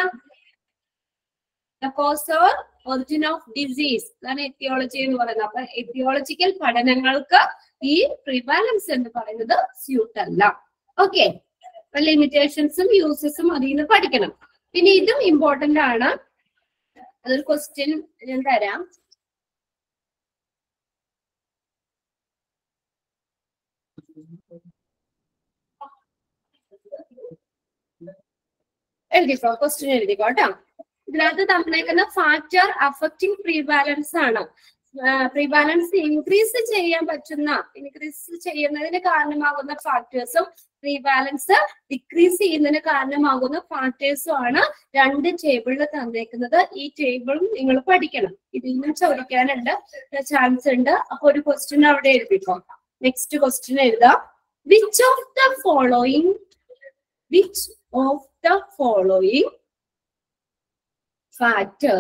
A: cause or origin of disease അതാണ് എത്തിയോളജി എന്ന് പറയുന്നത് അപ്പൊ എത്തിയോളജിക്കൽ പഠനങ്ങൾക്ക് ഈ പ്രിവാലൻസ് എന്ന് പറയുന്നത് സ്യൂട്ട് അല്ല ഓക്കെ ലിമിറ്റേഷൻസും യൂസസും അതിൽ നിന്ന് പഠിക്കണം പിന്നെ ഇതും ഇമ്പോർട്ടന്റ് ആണ് അതൊരു ക്വസ്റ്റ്യൻ ഞാൻ തരാം എഴുതിക്കോ ക്വസ്റ്റ്യൻ എഴുതിക്കോ കേട്ടോ ഇതിനകത്ത് തന്നേക്കുന്ന ഫാക്ടർ അഫക്റ്റിംഗ് പ്രീബാലൻസ് ആണ് പ്രീബാലൻസ് ഇൻക്രീസ് ചെയ്യാൻ പറ്റുന്ന ഇൻക്രീസ് ചെയ്യുന്നതിന് കാരണമാകുന്ന ഫാക്ടേഴ്സും പ്രീബാലൻസ് ഡിക്രീസ് ചെയ്യുന്നതിന് കാരണമാകുന്ന ഫാക്ടേഴ്സും ആണ് രണ്ട് ടേബിളിൽ തന്നേക്കുന്നത് ഈ ടേബിളും നിങ്ങൾ പഠിക്കണം ഇതിൽ നിന്നും ചോദിക്കാനുണ്ട് ചാൻസ് ഉണ്ട് അപ്പൊ ഒരു ക്വസ്റ്റ്യൻ അവിടെ എഴുതിക്കോ നെക്സ്റ്റ് ക്വസ്റ്റ്യൻ എഴുതാം which of the following which of the following factor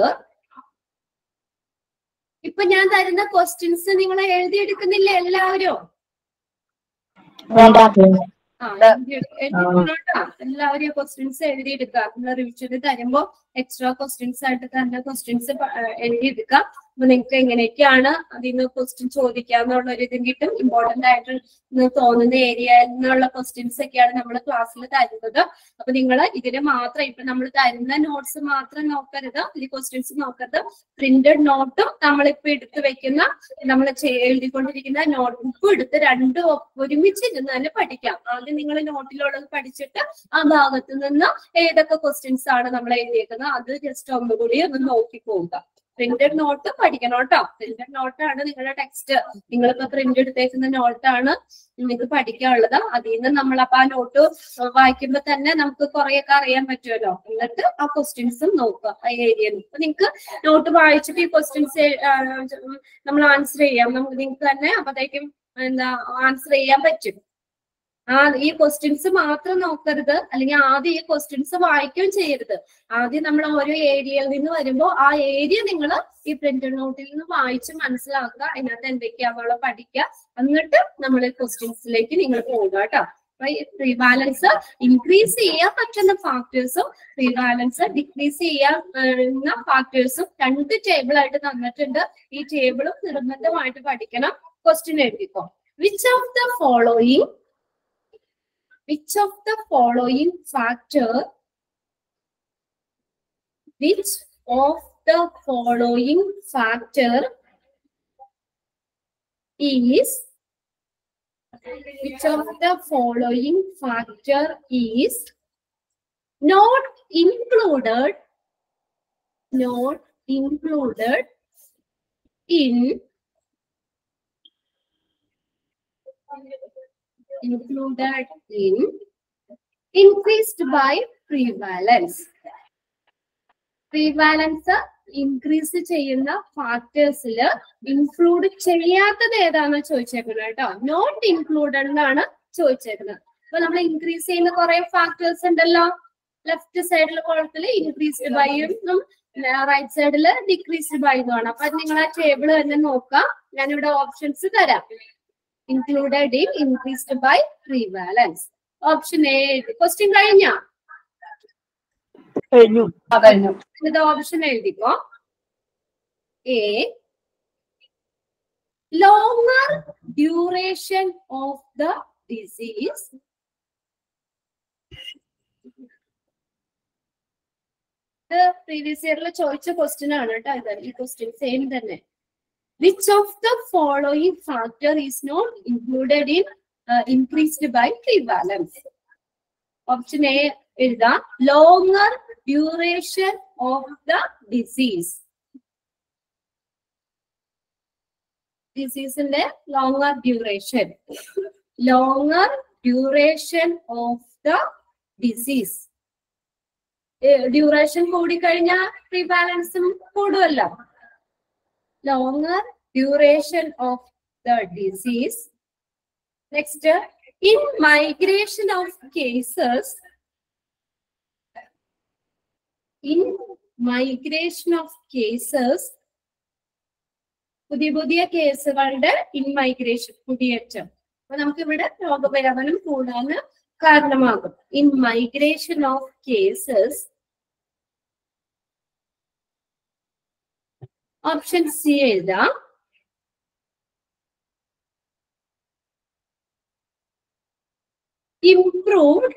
A: ഇപ്പൊ ഞാൻ തരുന്ന ക്വസ്റ്റ്യൻസ് നിങ്ങൾ എഴുതിയെടുക്കുന്നില്ല എല്ലാവരും
C: വേണ്ട
A: ആ, എഴുതി- എഴുതിയെടുക്കണോട്ടോ. എല്ലാവരും ക്വസ്റ്റ്യൻസ് എഴുതിയെടുക്കുക നിങ്ങൾ റിവിഷന് തരുമ്പോ എക്സ്ട്രാ ക്വസ്റ്റ്യൻസ് ആയിട്ട് തന്നെ ക്വസ്റ്റ്യൻസ് എഴുതിയെടുക്കാം അപ്പൊ നിങ്ങൾക്ക് എങ്ങനെയൊക്കെയാണ് അതിൽ നിന്ന് ക്വസ്റ്റ്യൻ ചോദിക്കാന്നുള്ള ഒരു ഇതും കിട്ടും ഇമ്പോർട്ടന്റ് ആയിട്ട് എന്ന് തോന്നുന്ന ഏരിയ എന്നുള്ള ക്വസ്റ്റ്യൻസ് ഒക്കെയാണ് നമ്മൾ ക്ലാസ്സിൽ തരുന്നത് അപ്പൊ നിങ്ങൾ ഇതിന് മാത്രം ഇപ്പൊ നമ്മൾ തരുന്ന നോട്ട്സ് മാത്രം നോക്കരുത് ഈ ക്വസ്റ്റ്യൻസ് നോക്കരുത് പ്രിന്റഡ് നോട്ടും നമ്മളിപ്പോ എടുത്തു വെക്കുന്ന നമ്മൾ എഴുതിക്കൊണ്ടിരിക്കുന്ന നോട്ട് ബുക്കും എടുത്ത് രണ്ടും ഒ- ഒരുമിച്ച് ഇരുന്ന് തന്നെ പഠിക്കാം ആദ്യം നിങ്ങൾ നോട്ടിലുള്ളത് പഠിച്ചിട്ട് ആ ഭാഗത്ത് നിന്ന് ഏതൊക്കെ ക്വസ്റ്റ്യൻസ് ആണ് നമ്മൾ എഴുതിയേക്കുന്നത് അത് ജസ്റ്റ് ഒന്നുകൂടി ഒന്ന് നോക്കി പോവുക പ്രിന്റഡ് നോട്ട് പഠിക്കണം കേട്ടോ പ്രിന്റഡ് നോട്ടാണ് നിങ്ങളുടെ ടെക്സ്റ്റ് നിങ്ങളിപ്പോ പ്രിന്റ് എടുത്തേക്കുന്ന നോട്ടാണ് നിങ്ങൾക്ക് പഠിക്കാനുള്ളത് അതിൽ നിന്ന് നമ്മൾ അപ്പൊ ആ നോട്ട് വായിക്കുമ്പോ തന്നെ നമുക്ക് കുറെയൊക്കെ അറിയാൻ പറ്റുമല്ലോ എന്നിട്ട് ആ ക്വസ്റ്റ്യൻസും നോക്കുക ആ ഏരിയയിൽ അപ്പൊ നിങ്ങൾക്ക് നോട്ട് വായിച്ചിട്ട് ഈ ക്വസ്റ്റ്യൻസ് നമ്മൾ ആൻസർ ചെയ്യാം നമുക്ക് നിങ്ങൾക്ക് തന്നെ അപ്പത്തേക്കും എന്താ ആൻസർ ചെയ്യാൻ പറ്റും ആ ഈ ക്വസ്റ്റ്യൻസ് മാത്രം നോക്കരുത് അല്ലെങ്കിൽ ആദ്യം ഈ ക്വസ്റ്റ്യൻസ് വായിക്കുകയും ചെയ്യരുത് ആദ്യം നമ്മൾ ഓരോ ഏരിയയിൽ നിന്ന് വരുമ്പോൾ ആ ഏരിയ നിങ്ങൾ ഈ പ്രിന്റഡ് നോട്ടിൽ നിന്ന് വായിച്ച് മനസ്സിലാക്കുക അതിനകത്ത് എന്തൊക്കെയാണെന്നുള്ള പഠിക്കുക എന്നിട്ട് നമ്മൾ ക്വസ്റ്റ്യൻസിലേക്ക് നിങ്ങൾ പോകുക കേട്ടോ അപ്പൊ ഈ പ്രീവാലൻസ് ഇൻക്രീസ് ചെയ്യാൻ പറ്റുന്ന ഫാക്ടേഴ്സും പ്രീവാലൻസ് ഡിക്രീസ് ചെയ്യാൻ ഫാക്ടേഴ്സും രണ്ട് ടേബിൾ ആയിട്ട് തന്നിട്ടുണ്ട് ഈ ടേബിളും നിർബന്ധമായിട്ട് പഠിക്കണം ക്വസ്റ്റ്യൻ എഴുതിക്കോ which of the following which of the following factor which of the following factor is which of the following factor is not included not included in included in increased by prevalence. Prevalence increase ചെയ്യുന്ന ഫാക്ടേഴ്സിൽ include ചെയ്യാത്തത് ഏതാണെന്ന് ചോദിച്ചേക്കുന്നത് കേട്ടോ not included എന്നാണ് ചോദിച്ചേക്കുന്നത് അപ്പൊ നമ്മൾ increase ചെയ്യുന്ന കുറെ ഫാക്ടേഴ്സ് ഉണ്ടല്ലോ ലെഫ്റ്റ് സൈഡിലെ കോളത്തിൽ ഇൻക്രീസ്ഡ് ബൈ എന്നും റൈറ്റ് സൈഡിൽ ഡിക്രീസ്ഡ് ബൈ എന്നുമാണ് അപ്പൊ അത് നിങ്ങൾ ആ ടേബിൾ തന്നെ നോക്കാം ഞാനിവിടെ ഓപ്ഷൻസ് തരാം included in increased by prevalence option A question കഴിഞ്ഞ
C: കഴിഞ്ഞു
B: കഴിഞ്ഞു
A: ഇത് ഓപ്ഷൻ എഴുതിക്കോ A longer duration of the disease previous ഇയറിൽ ചോദിച്ച ക്വസ്റ്റ്യൻ ആണ് കേട്ടോ ഇത് ഈ ക്വസ്റ്റ്യൻ സെയിം തന്നെ which of the following factor is not included in increased by prevalence option A എഴുതാം longer duration of the disease ഡിസീസിന്റെ longer duration longer duration of the disease duration കൂടിക്കഴിഞ്ഞാൽ റീബാലൻസും കൂടുമല്ലോ longer duration of the disease next in migration of cases in migration of cases പുതിയ പുതിയ കേസുകളുടെ in migration കുടിയേറ്റം അപ്പൊ നമുക്ക് ഇവിടെ രോഗവ്യാപനം കൂടാൻ കാരണമാകും in migration of cases option C എഴുതാം improved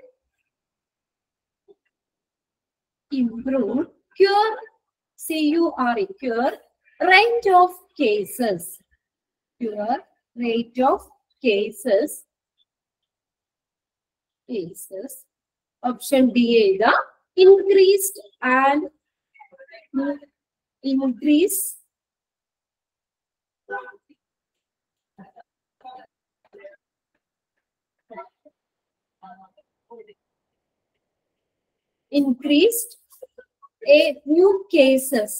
A: improved cure C-U-R-E, cure rate of cases. Cure rate of cases. Cases. Option D is the increased and increase increased a new cases.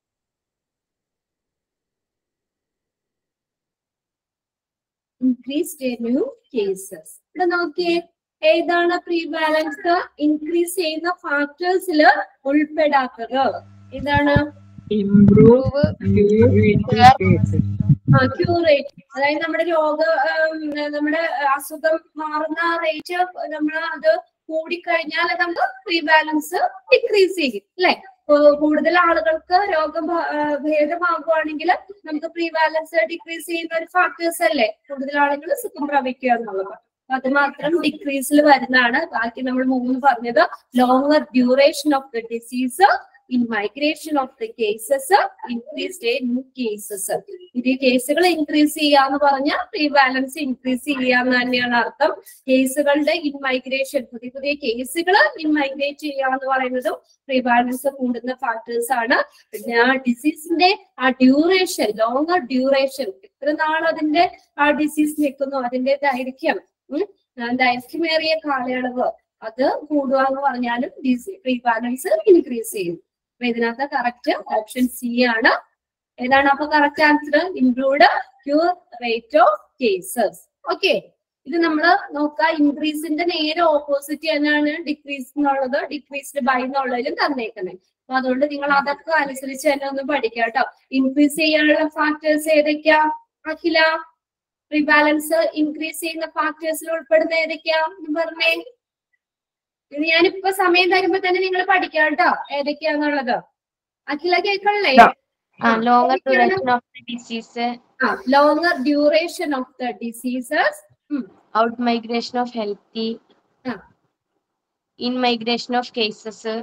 A: Increased a new cases. ഇവിടെ നോക്കിയേ ഏതാണ് pre balance increase ചെയ്യുന്ന ഫാക്ടേഴ്സിൽ ഉൾപ്പെടാത്തത് ഇതാണ്
D: Improve cases.
A: Curate അതായത് നമ്മുടെ രോഗ ഉം, നമ്മുടെ അസുഖം മാറുന്ന റേറ്റ് നമ്മൾ അത് കൂടിക്കഴിഞ്ഞാൽ അത് നമുക്ക് പ്രീവാലൻസ് ഡിക്രീസ് ചെയ്യും അല്ലെ കൂടുതൽ ആളുകൾക്ക് രോഗം ഭ- ആ, ഭേദമാകുവാണെങ്കിൽ നമുക്ക് പ്രീവാലൻസ് ഡിക്രീസ് ചെയ്യുന്ന ഒരു ഫാക്ടേഴ്സ് അല്ലേ കൂടുതൽ ആളുകൾ സുഖം പ്രാപിക്കുക എന്നുള്ളത് അപ്പൊ അത് മാത്രം ഡിക്രീസിൽ വരുന്നതാണ് ബാക്കി നമ്മൾ മൂന്ന് പറഞ്ഞത് longer duration of the disease in migration of the cases increased a new cases ഇത് കേസുകൾ ഇൻക്രീസ് ചെയ്യാന്ന് പറഞ്ഞാൽ പ്രീവാലൻസ് ഇൻക്രീസ് ചെയ്യാന്ന് തന്നെയാണ് അർത്ഥം കേസുകളുടെ ഇൻ മൈഗ്രേഷൻ പുതിയ പുതിയ കേസുകൾ ഇൻ മൈഗ്രേറ്റ് ചെയ്യാന്ന് പറയുന്നതും പ്രീവാലൻസ് കൂടുന്ന ഫാക്ടേഴ്സ് ആണ് പിന്നെ ആ ഡിസീസിന്റെ ആ ഡ്യൂറേഷൻ ലോങ്ങർ ഡ്യൂറേഷൻ എത്ര നാൾ അതിന്റെ ആ ഡിസീസ് നിൽക്കുന്നു അതിന്റെ ദൈർഘ്യം ഉം, ആ ദൈർഘ്യമേറിയ കാലയളവ് അത് കൂടുക എന്ന് പറഞ്ഞാലും പ്രീവാലൻസ് ഇൻക്രീസ് ചെയ്യും അപ്പൊ ഇതിനകത്ത് കറക്റ്റ് ഓപ്ഷൻ സി ആണ് ഏതാണ് അപ്പൊ correct answer include cure rate of cases okay ഇത് നമ്മൾ നോക്കുക ഇൻക്രീസിന്റെ നേരെ ഓപ്പോസിറ്റ് തന്നെയാണ് ഡിക്രീസ് എന്നുള്ളത് ഡിക്രീസ്ഡ് ബൈ എന്നുള്ളതിലും തന്നേക്കുന്നത് അപ്പൊ അതുകൊണ്ട് നിങ്ങൾ അതൊക്കെ അനുസരിച്ച് തന്നെ ഒന്ന് പഠിക്കുക കേട്ടോ ഇൻക്രീസ് ചെയ്യാനുള്ള ഫാക്ടേഴ്സ് ഏതൊക്കെയാ അഖില റിബാലൻസ് ഇൻക്രീസ് ചെയ്യുന്ന ഫാക്ടേഴ്സിൽ ഉൾപ്പെടുന്ന ഏതൊക്കെയാ എന്ന് പറഞ്ഞേ ഇത് ഞാനിപ്പോ സമയം തരുമ്പോ തന്നെ നിങ്ങൾ പഠിക്കാം കേട്ടോ ഏതൊക്കെയാന്നുള്ളത് അഖില കേൾക്കണല്ലേ
C: ആ longer duration of the disease
A: longer duration of the diseases
C: out migration of healthy
A: ആ.
C: In migration of cases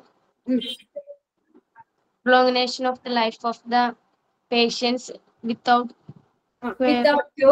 C: prolongation of the life of the patients without
A: without ക്യൂ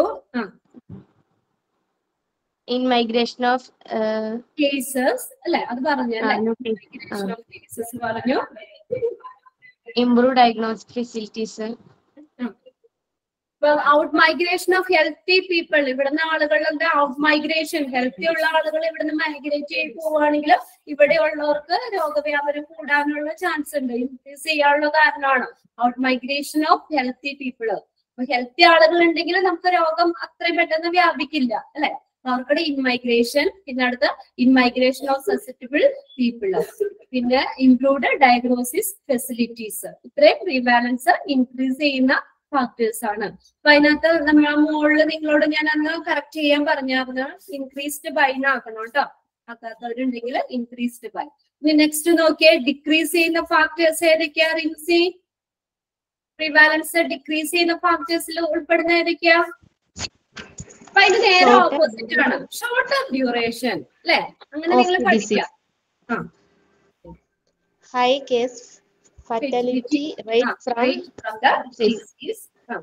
C: in migration of uh,
A: cases അല്ലെ അത് പറഞ്ഞു
C: uh,
A: അല്ലെ
C: nucleus- uh,
A: cases പറഞ്ഞു
C: improved diagnostic facilities uh,
A: out migration of healthy people ഇവിടുന്ന് ആളുകളുടെ out migration healthy ഉള്ള ആളുകൾ ഇവിടുന്ന് മൈഗ്രേറ്റ് ചെയ്ത് പോവുകയാണെങ്കിൽ ഇവിടെ ഉള്ളവർക്ക് രോഗവ്യാപനം കൂടാനുള്ള ചാൻസ് ഉണ്ട് ഇൻക്രീസ് ചെയ്യാനുള്ള കാരണമാണ് out migration of healthy people അപ്പൊ ഹെൽത്തി ആളുകൾ ഉണ്ടെങ്കിൽ നമുക്ക് രോഗം അത്രയും പെട്ടെന്ന് വ്യാപിക്കില്ല അല്ലെ അവർക്കുടെ ഇൻമൈഗ്രേഷൻ പിന്നെ അടുത്ത ഇൻമൈഗ്രേഷൻ ഓഫ് സസെപ്റ്റബിൾ പീപ്പിൾ പിന്നെ ഇംപ്രൂവ്ഡ് ഡയഗ്നോസിസ് ഫെസിലിറ്റീസ് ഇത്രയും പ്രീവാലൻസ് ഇൻക്രീസ് ചെയ്യുന്ന ഫാക്ടേഴ്സ് ആണ് അപ്പൊ അതിനകത്ത് നമ്മൾ മുകളിൽ നിങ്ങളോട് ഞാൻ അന്ന് കറക്റ്റ് ചെയ്യാൻ പറഞ്ഞായിരുന്നു ഇൻക്രീസ്ഡ് ബൈ ആക്കണം കേട്ടോ ആക്കാത്തവരുണ്ടെങ്കിൽ ഇൻക്രീസ്ഡ് ബൈ ഇനി നെക്സ്റ്റ് നോക്കിയേ ഡിക്രീസ് ചെയ്യുന്ന ഫാക്ടേഴ്സ് ഏതൊക്കെയാ റിൻസി പ്രിവാലൻസ് ഡിക്രീസ് ചെയ്യുന്ന ഫാക്ടേഴ്സിൽ ഉൾപ്പെടുന്ന ഏതൊക്കെയാ അപ്പൊ അതിന് നേരെ
C: Shorter
A: ഓപ്പോസിറ്റ് ആണ് ഷോർട്ടർ ഡ്യൂറേഷൻ അല്ലെ അങ്ങനെ
C: Of
A: നിങ്ങൾ
C: disease.
A: പഠിക്കാം
C: high case fatality rate from
A: from the disease. ആ,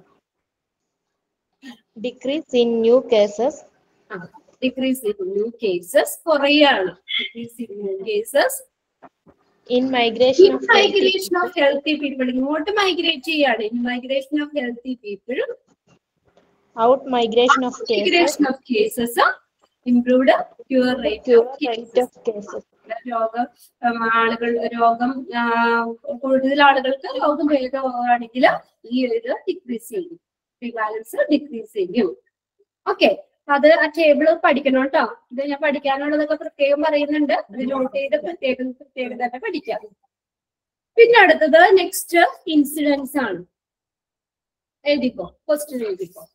C: decrease in new cases
A: ആ. decrease in new cases കുറയാണ് decrease in new cases
C: in migration
A: in
C: of healthy
A: migration of healthy people ഇങ്ങോട്ട് migrate ചെയ്യാണ് in migration of healthy people
C: out migration of cases
A: migration of cases improved cure rate
C: cure
A: of
C: rate
A: cases.
C: of cases
A: രോഗം ഉം, ആളുകൾ രോഗം ആ, കൂടുതൽ ആളുകൾക്ക് രോഗം ഭേദമാണെങ്കിൽ ഈ ഒരു ഡിക്രീസ് ചെയ്യും പ്രിവാലൻസ് ഡിക്രീസ് ചെയ്യും ഓക്കെ അത് ആ ടേബിൾ പഠിക്കണം കേട്ടോ ഇത് ഞാൻ പഠിക്കാനുള്ളതൊക്കെ പ്രത്യേകം പറയുന്നുണ്ട് അത് നോട്ട് ചെയ്ത് പ്രത്യേകം പ്രത്യേകം തന്നെ പഠിക്കാം പിന്നെ അടുത്തത് നെക്സ്റ്റ് ഇൻസിഡൻസ് ആണ് എഴുതിക്കോ ക്വസ്റ്റ്യൻ എഴുതിക്കോ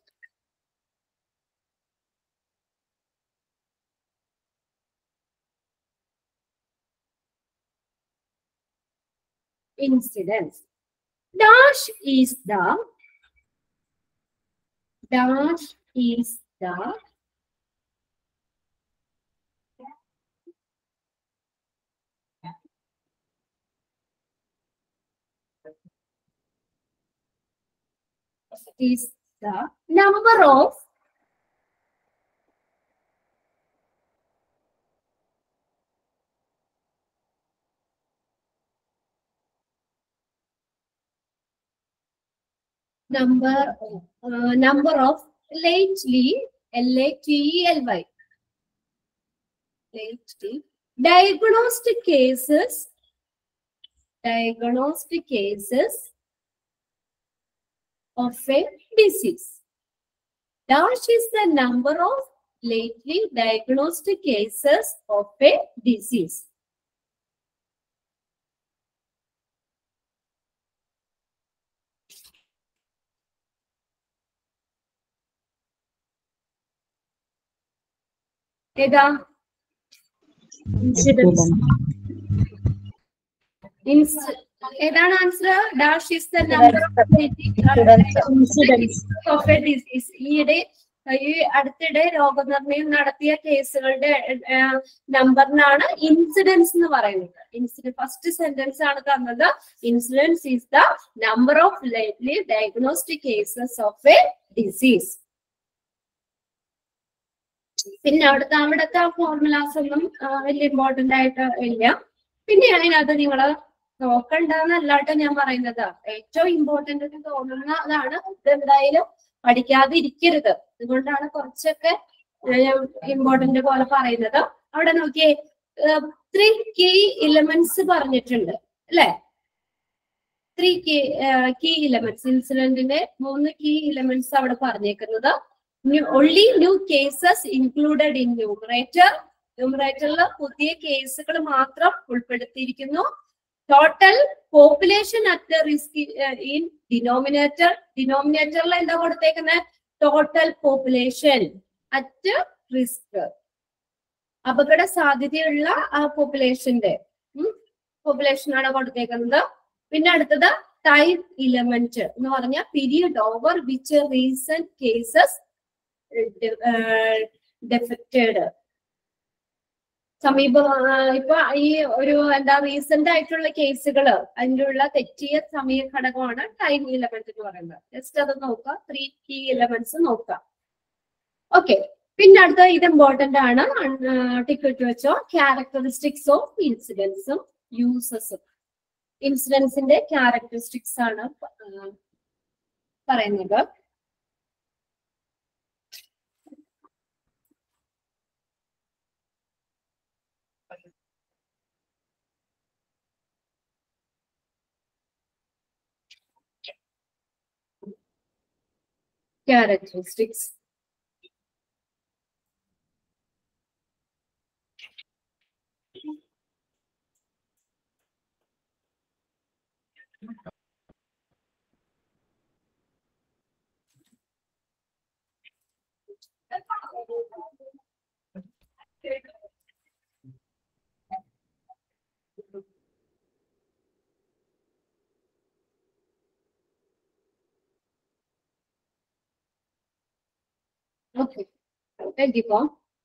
A: incidents. Dash is the dash is the is the number of number uh, number of lately L A T E L Y lately diagnosed cases diagnosed cases of a disease. Dash is the number of lately diagnosed cases of a disease. ഏതാ Inc- ഏതാണ് answer dash is the number of a disease ഈയിടെ ഈ അടുത്തിടെ രോഗനിർണയം നടത്തിയ കേസുകളുടെ നമ്പറിനാണ് incidents എന്ന് പറയുന്നത് ഇൻസിഡന്റ് ഫസ്റ്റ് സെന്റൻസ് ആണ് തന്നത് incidence is the number of lately diagnostic cases of a disease പിന്നെ അവിടുത്തെ അവിടുത്തെ ഫോർമുലാസ് ഒന്നും ആ, വലിയ ഇമ്പോർട്ടന്റ് ആയിട്ട് ഇല്ല പിന്നെ അതിനകത്ത് നിങ്ങൾ നോക്കണ്ടെന്നല്ലാട്ടോ ഞാൻ പറയുന്നത് ഏറ്റവും ഇമ്പോർട്ടന്റ് എന്ന് തോന്നുന്നതാണ് ഇതെന്തായാലും പഠിക്കാതെ ഇരിക്കരുത് അതുകൊണ്ടാണ് കുറച്ചൊക്കെ ഇമ്പോർട്ടന്റ് പോലെ പറയുന്നത് അവിടെ നോക്കിയേ ത്രീ കീ ഇലമെന്റ്സ് പറഞ്ഞിട്ടുണ്ട് അല്ലെ ത്രീ കീ കീ ഇലമെന്റ്സ് ഇൻസിഡന്റിന്റെ മൂന്ന് കീ ഇലമെന്റ്സ് അവിടെ പറഞ്ഞേക്കുന്നത് only new cases included in numerator ന്യൂമറേറ്ററിൽ പുതിയ കേസുകൾ മാത്രം ഉൾപ്പെടുത്തിയിരിക്കുന്നു total population at risk in denominator ഡിനോമിനേറ്ററിൽ എന്താ കൊടുത്തേക്കുന്നത് ടോട്ടൽ പോപ്പുലേഷൻ അറ്റ് റിസ്ക് അപകട സാധ്യതയുള്ള ആ പോപ്പുലേഷന്റെ പോപ്പുലേഷൻ ആണ് കൊടുത്തേക്കുന്നത് പിന്നെ അടുത്തത് ടൈം ഇലമെന്റ് എന്ന് പറഞ്ഞ period over which recent cases detected സമീപ ആ, ഇപ്പൊ ഈ ഒരു എന്താ റീസെന്റ് ആയിട്ടുള്ള കേസുകൾ അതിൻ്റെ ഉള്ള തെറ്റിയ സമയ ഘടകമാണ് ടൈം ഇലമെന്റ് എന്ന് പറയുന്നത് ജസ്റ്റ് അത് നോക്കുക ത്രീ കീ ഇലമെന്റ്സ് നോക്കുക ഓക്കെ പിന്നെ അടുത്ത ഇത് ഇമ്പോർട്ടന്റ് ആണ് ടിക്കറ്റ് വെച്ചോ ക്യാരക്ടറിസ്റ്റിക്സ് ഓഫ് ഇൻസിഡൻസും യൂസസും ഇൻസിഡൻസിന്റെ ക്യാരക്ടറിസ്റ്റിക്സ് ആണ് പ- ആ, പറയുന്നത് characteristics. Okay. എഴുതിക്കോ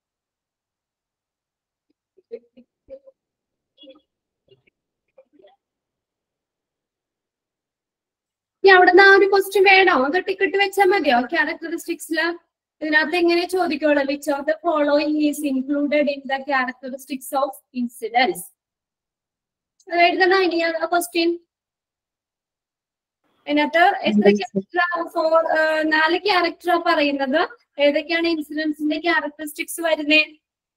A: ഇനി അവിടുന്ന് ആ ഒരു ക്വസ്റ്റ്യൻ വേണോ അത് ടിക്കറ്റ് വെച്ചാൽ മതിയോ ക്യാരക്ടറിസ്റ്റിക്സില് ഇതിനകത്ത് എങ്ങനെ ചോദിക്കുള്ളൂ which of the following is included in the characteristics of incidence അത് എഴുതണോ ഇനി ആ ക്വസ്റ്റ്യൻ അതിനകത്ത് എത്ര ക്യാരക്ടർ ഫോർ നാല് ക്യാരക്ടർ പറയുന്നത് ഏതൊക്കെയാണ് ഇൻസിഡൻസിന്റെ ക്യാരക്ടറിസ്റ്റിക്സ് വരുന്നത്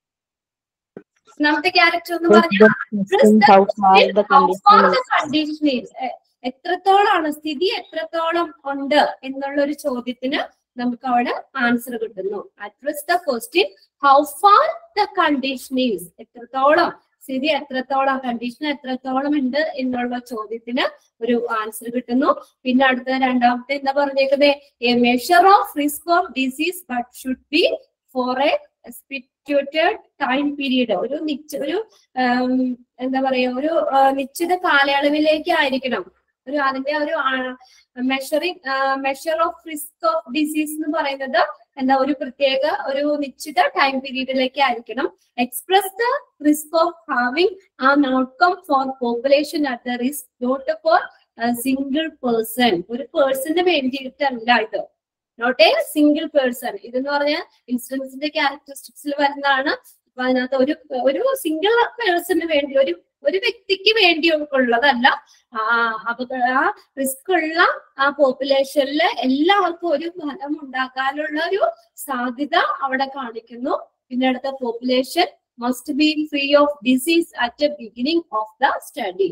A: ഒന്നാമത്തെ ക്യാരക്ടർ എന്ന് പറഞ്ഞാൽ
B: how far the
A: How far
B: condition
A: the condition is. എ- എത്രത്തോളാണ് സ്ഥിതി എത്രത്തോളം ഉണ്ട് എന്നുള്ള ഒരു ചോദ്യത്തിന് നമുക്ക് അവിടെ ആൻസർ കിട്ടുന്നു address the question how far the condition is എത്രത്തോളം സ്ഥിതി എത്രത്തോളം കണ്ടീഷൻ എത്രത്തോളം ഉണ്ട് എന്നുള്ള ചോദ്യത്തിന് ഒരു ആൻസർ കിട്ടുന്നു പിന്നെ അടുത്ത രണ്ടാമത്തെ എന്താ പറഞ്ഞേക്കുന്നത് a measure of risk of disease but should be for a stipulated time period ഒരു നിശ്ച ഒരു ആം, എന്താ പറയാ ഒരു ആ, നിശ്ചിത കാലയളവിലേക്ക് ആയിരിക്കണം ഒരു അതിന്റെ ഒരു measuring measure of risk of disease എന്ന് പറയുന്നത് എന്താ ഒരു പ്രത്യേക ഒരു നിശ്ചിത ടൈം പീരീഡിലേക്ക് ആയിരിക്കണം express the risk of having an outcome for population at the risk not for single person ഒരു പേഴ്സണിന് വേണ്ടിയിട്ടല്ല ഇത് നോട്ട് എ സിംഗിൾ പേഴ്സൺ ഇതെന്ന് പറഞ്ഞാൽ ഇൻഷുറൻസിന്റെ ക്യാരക്ടറിസ്റ്റിക്സിൽ വരുന്നതാണ് അപ്പൊ അതിനകത്ത് ഒരു ഒരു സിംഗിൾ പേഴ്സണിന് വേണ്ടി ഒരു ഒരു വ്യക്തിക്ക് വേണ്ടി ഉള്ളതല്ല ആ അപകട ആ റിസ്ക് ഉള്ള ആ പോപ്പുലേഷനിലെ എല്ലാവർക്കും ഒരു ഫലം ഉണ്ടാക്കാനുള്ള ഒരു സാധ്യത അവിടെ കാണിക്കുന്നു പിന്നെ അടുത്ത population must be free of disease at a beginning of the study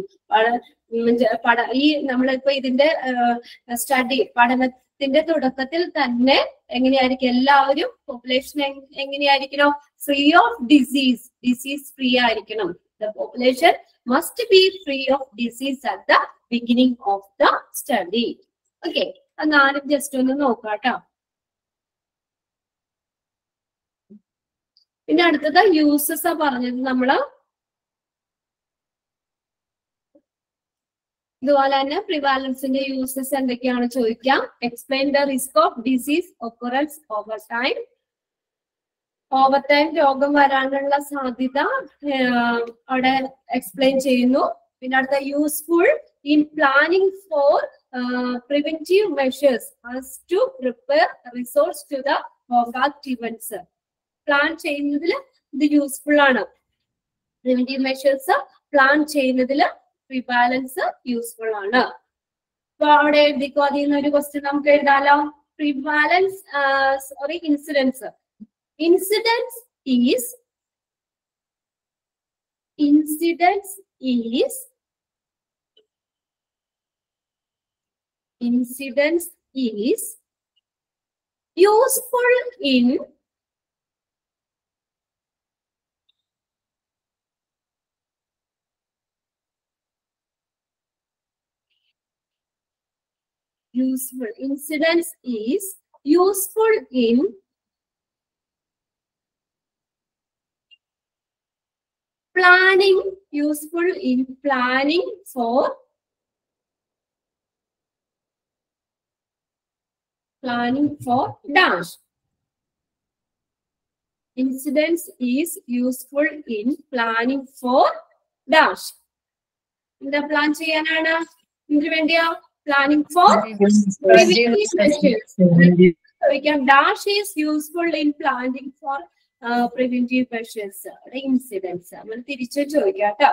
A: പഠ ഈ നമ്മളിപ്പോ ഇതിന്റെ സ്റ്റഡി പഠനത്തിന്റെ തുടക്കത്തിൽ തന്നെ എങ്ങനെയായിരിക്കും എല്ലാവരും പോപ്പുലേഷൻ എങ്ങനെയായിരിക്കണം free of disease disease free ആയിരിക്കണം the population must be free of disease at the beginning of the study. Okay, എന്നാലും ജസ്റ്റ് ഒന്ന് നോക്കാട്ടോ പിന്നെ അടുത്തത് യൂസസ് ആ പറഞ്ഞത് നമ്മള് ഇതുപോലെ തന്നെ പ്രിവാലൻസിന്റെ യൂസസ് എന്തൊക്കെയാണ് ചോദിക്കാം explain the risk of disease occurrence over time over time രോഗം വരാനുള്ള സാധ്യത ആഹ് അവിടെ എക്സ്പ്ലെയിൻ ചെയ്യുന്നു പിന്നെ അടുത്ത useful in planning for preventive measures to prepare resource to the forecast events plan ചെയ്യുന്നതിൽ ഇത് യൂസ്ഫുൾ ആണ് പ്രിവെന്റീവ് മെഷേഴ്സ് പ്ലാൻ ചെയ്യുന്നതിൽ പ്രിവാലൻസ് യൂസ്ഫുൾ ആണ് അപ്പൊ അവിടെ എഴുതിക്കോ അതിൽ നിന്ന് ഒരു ക്വസ്റ്റ്യൻ നമുക്ക് എഴുതാലോ prevalence sorry incidence incidence is incidence is incidence is useful in useful incidence is useful in planning useful in planning for planning for dash incidents is useful in planning for dash എന്താ plan ചെയ്യാനാണ് എന്തിനു വേണ്ടിയാ planning for ചോദിക്കാം dash is useful in planning for preventive measures അവിടെ incidence നമ്മൾ തിരിച്ചു ചോദിക്കാം കേട്ടോ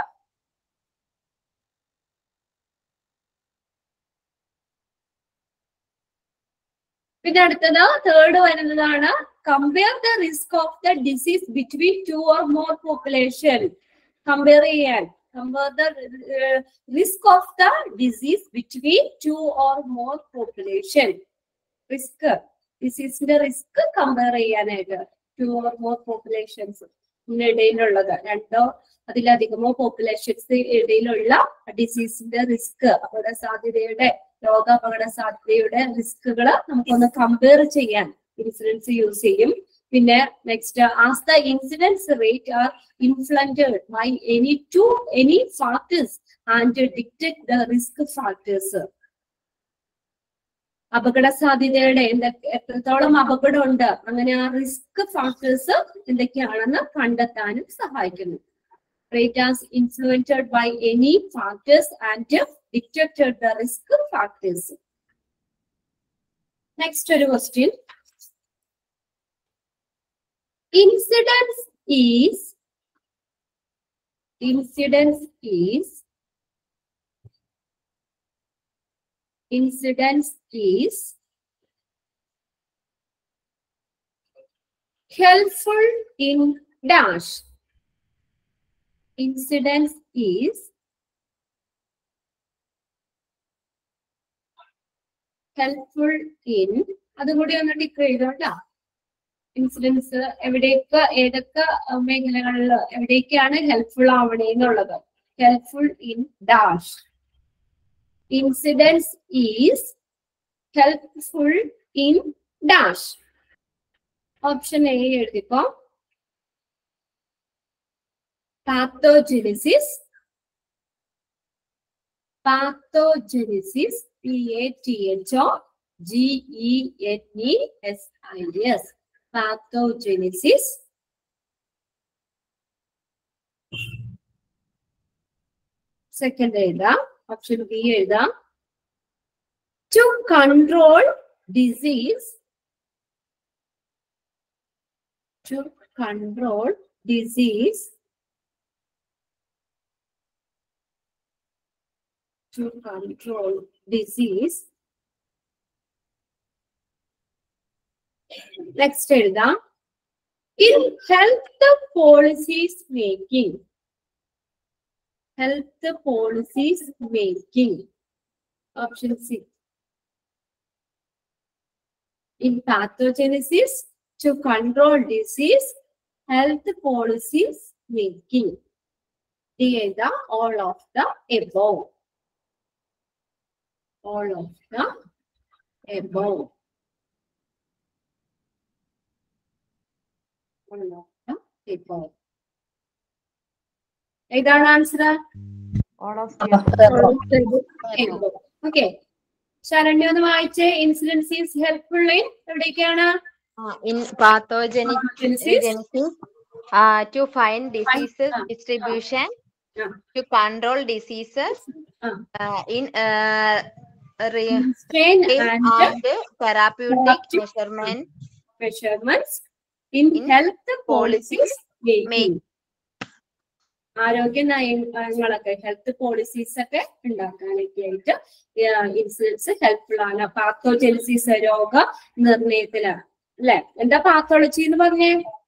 A: പിന്നെ അടുത്തത് തേർഡ് വരുന്നതാണ് compare the risk of the disease between two or more population compare ചെയ്യാൻ compare the risk of the disease between two or more population risk ഡിസീസിന്റെ റിസ്ക് കമ്പയർ ചെയ്യാനായിട്ട് ടു ഓർ മോർ പോപ്പുലേഷൻസ് ഇടയിലുള്ളത് രണ്ടോ അതിലധികമോ populations ഇടയിലുള്ള ഡിസീസിന്റെ risk അപകട സാധ്യതയുടെ രോഗ അപകട സാധ്യതയുടെ റിസ്കുകൾ നമുക്കൊന്ന് കമ്പയർ ചെയ്യാൻ ഇൻസിഡൻസ് യൂസ് ചെയ്യും പിന്നെ next as the incidence rate are influenced by any two any factors and detected the risk factors അപകട സാധ്യതയുടെ എന്തൊക്കെ എത്രത്തോളം അപകടമുണ്ട് അങ്ങനെ ആ റിസ്ക് ഫാക്ടേഴ്സ് എന്തൊക്കെയാണെന്ന് കണ്ടെത്താനും സഹായിക്കുന്നു rate as influenced by any factors and dictated the risk factors. Next ഒരു question. Incidence is incidence is incidence is helpful in dash incidence is helpful in അതും കൂടി ഒന്ന് ഡിക്ലെയർ ചെയ്തോട്ടാ ഇൻസിഡൻസ് എവിടെയൊക്കെ ഏതൊക്കെ അഹ് മേഖലകളിൽ എവിടേക്കാണ് ഹെൽപ്ഫുൾ ആവണേ എന്നുള്ളത് helpful in dash incidence is helpful in dash option A എഴുതിപ്പോ pathogenesis pathogenesis p a t h o g e n e s i s pathogenesis second എഴുതാം ഓപ്ഷൻ ബി എഴുതാം to control disease to control disease to control disease. Next എഴുതാം in health policies making health policies making option C in pathogenesis to control disease health policies making D എഴുതാം all of the above all of the above. All of the above. ഏതാണ് answer
B: All of the
A: okay Saranya ഒന്ന് വായിച്ച് incidence is helpful in എവിടേക്കാണ്
C: Uh, in pathogenic
A: Genesis.
C: genesis, uh, to find diseases
A: ah.
C: distribution,
A: Ah.
C: to control diseases,
A: Ah.
C: uh, in uh, re-
A: Strain
C: and,
A: and
C: therapeutic
A: Therapeutic
C: measurement
A: measurements in
C: in
A: health policies making.
C: make.
A: ആരോഗ്യ നയങ്ങളൊക്കെ health policies ഒക്കെ ഉണ്ടാക്കാനൊക്കെ ആയിട്ട് insulins helpful ആണ് പാത്തോജെനിസിസ് രോഗ നിർണയത്തിലാണ് അല്ലെ എന്താ pathology എന്ന് പറഞ്ഞേ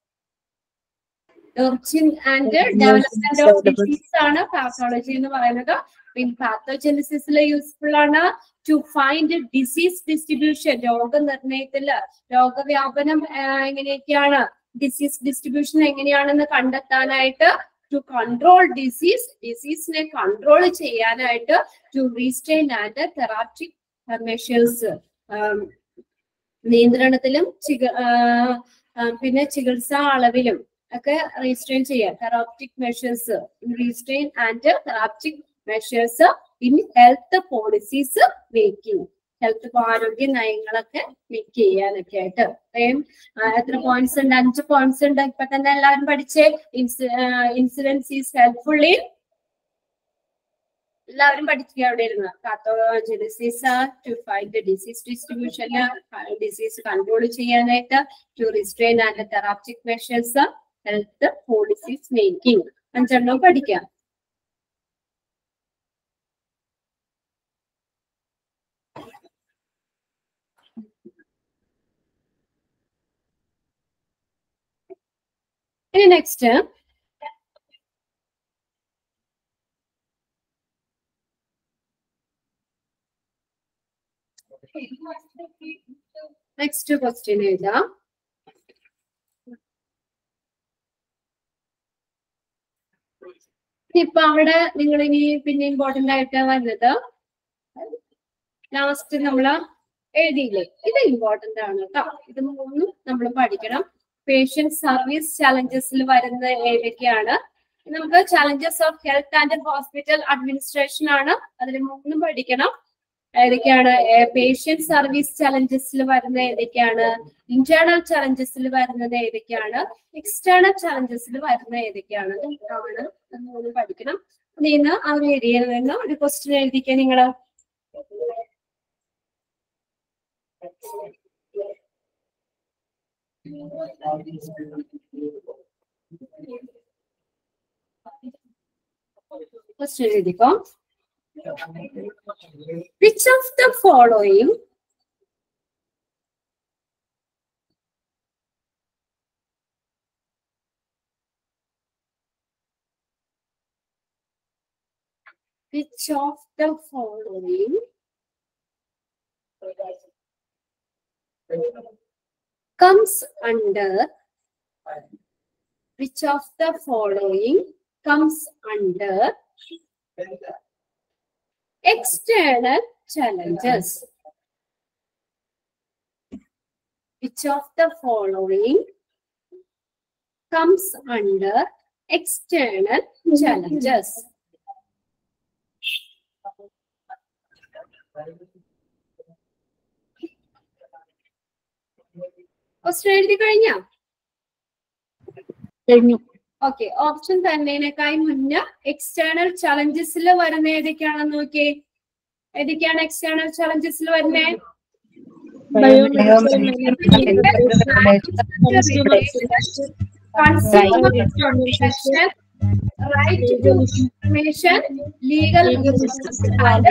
A: origin and development of disease ആണ് പാത്തോളജി എന്ന് പറയുന്നത് പാത്തോജെനിസിസിൽ യൂസ്ഫുൾ ആണ് ടു ഫൈൻഡ് ഡിസീസ് ഡിസ്ട്രിബ്യൂഷൻ രോഗനിർണയത്തില് രോഗവ്യാപനം ആ, എങ്ങനെയൊക്കെയാണ് ഡിസീസ് ഡിസ്ട്രിബ്യൂഷൻ എങ്ങനെയാണെന്ന് കണ്ടെത്താനായിട്ട് ടു കൺട്രോൾ ഡിസീസ് ഡിസീസിനെ കൺട്രോൾ ചെയ്യാനായിട്ട് to restrain and therapeutic measures നിയന്ത്രണത്തിലും ചിക- ആ, ആ, പിന്നെ ചികിത്സാ അളവിലും ഒക്കെ റീസ്റ്റെയിൻ ചെയ്യാൻ therapeutic measures restrain and therapeutic measures in health policies making health ആരോഗ്യ നയങ്ങളൊക്കെ മേക്ക് ചെയ്യാനൊക്കെ ആയിട്ട് അത്രയും ആ, എത്ര പോയിന്റ്സ് ഉണ്ട് അഞ്ച് പോയിന്റ്സ് ഉണ്ട് ഇപ്പൊ തന്നെ എല്ലാവരും പഠിച്ചേ ഇൻസിഡൻസ് ഈസ് ഹെൽപ്ഫുൾ ഇൻ എല്ലാവരും പഠിക്കുക അവിടെ ഇരുന്ന് pathogenesis to find disease distribution disease control ചെയ്യാനായിട്ട് to restrain and therapeutic measures health policies making അഞ്ചെണ്ണം പഠിക്കാം ഇനി നെക്സ്റ്റ് നെക്സ്റ്റ് ക്വസ്റ്റ്യൻ എഴുതാം ഇപ്പൊ അവിടെ നിങ്ങൾ ഇനി പിന്നെ ഇമ്പോർട്ടന്റ് ആയിട്ട് വരുന്നത് ലാസ്റ്റ് നമ്മൾ എഴുതിയില്ലേ ഇത് ഇമ്പോർട്ടന്റ് ആണ് കേട്ടോ ഇത് മൂന്നും നമ്മൾ പഠിക്കണം പേഷ്യന്റ് സർവീസ് ചലഞ്ചസിൽ വരുന്ന ഏതൊക്കെയാണ് നമുക്ക് challenges of health and hospital administration ആണ് അതിൽ മൂന്നും പഠിക്കണം ഏതൊക്കെയാണ് പേഷ്യന്റ് സർവീസ് ചലഞ്ചസിൽ വരുന്ന ഏതൊക്കെയാണ് ഇന്റേണൽ ചലഞ്ചസിൽ വരുന്നത് ഏതൊക്കെയാണ് എക്സ്റ്റേണൽ ചലഞ്ചസിൽ വരുന്ന ഏതൊക്കെയാണ് ആണ് അത് മൂന്നും പഠിക്കണം അതിന്ന് ആ ഒരു ഏരിയയിൽ നിന്ന് ഒരു ക്വസ്റ്റ്യൻ എഴുതിക്കാൻ നിങ്ങള് ക്വസ്റ്റ്യൻ എഴുതിക്കോ which of the following which of the following comes under which of the following comes under external challenges which of the following comes under external challenges question എഴുതി കഴിഞ്ഞോ
C: കഴിഞ്ഞു
A: ഓക്കെ ഓപ്ഷൻ തന്നതിനേക്കായി മുന്നേ external ചലഞ്ചസിൽ വരുന്ന ഏതൊക്കെയാണെന്ന് നോക്കിയേ ഏതൊക്കെയാണ് എക്സ്റ്റേണൽ ചലഞ്ചസിൽ വരുന്നേ Consumer protection, right to information, legal and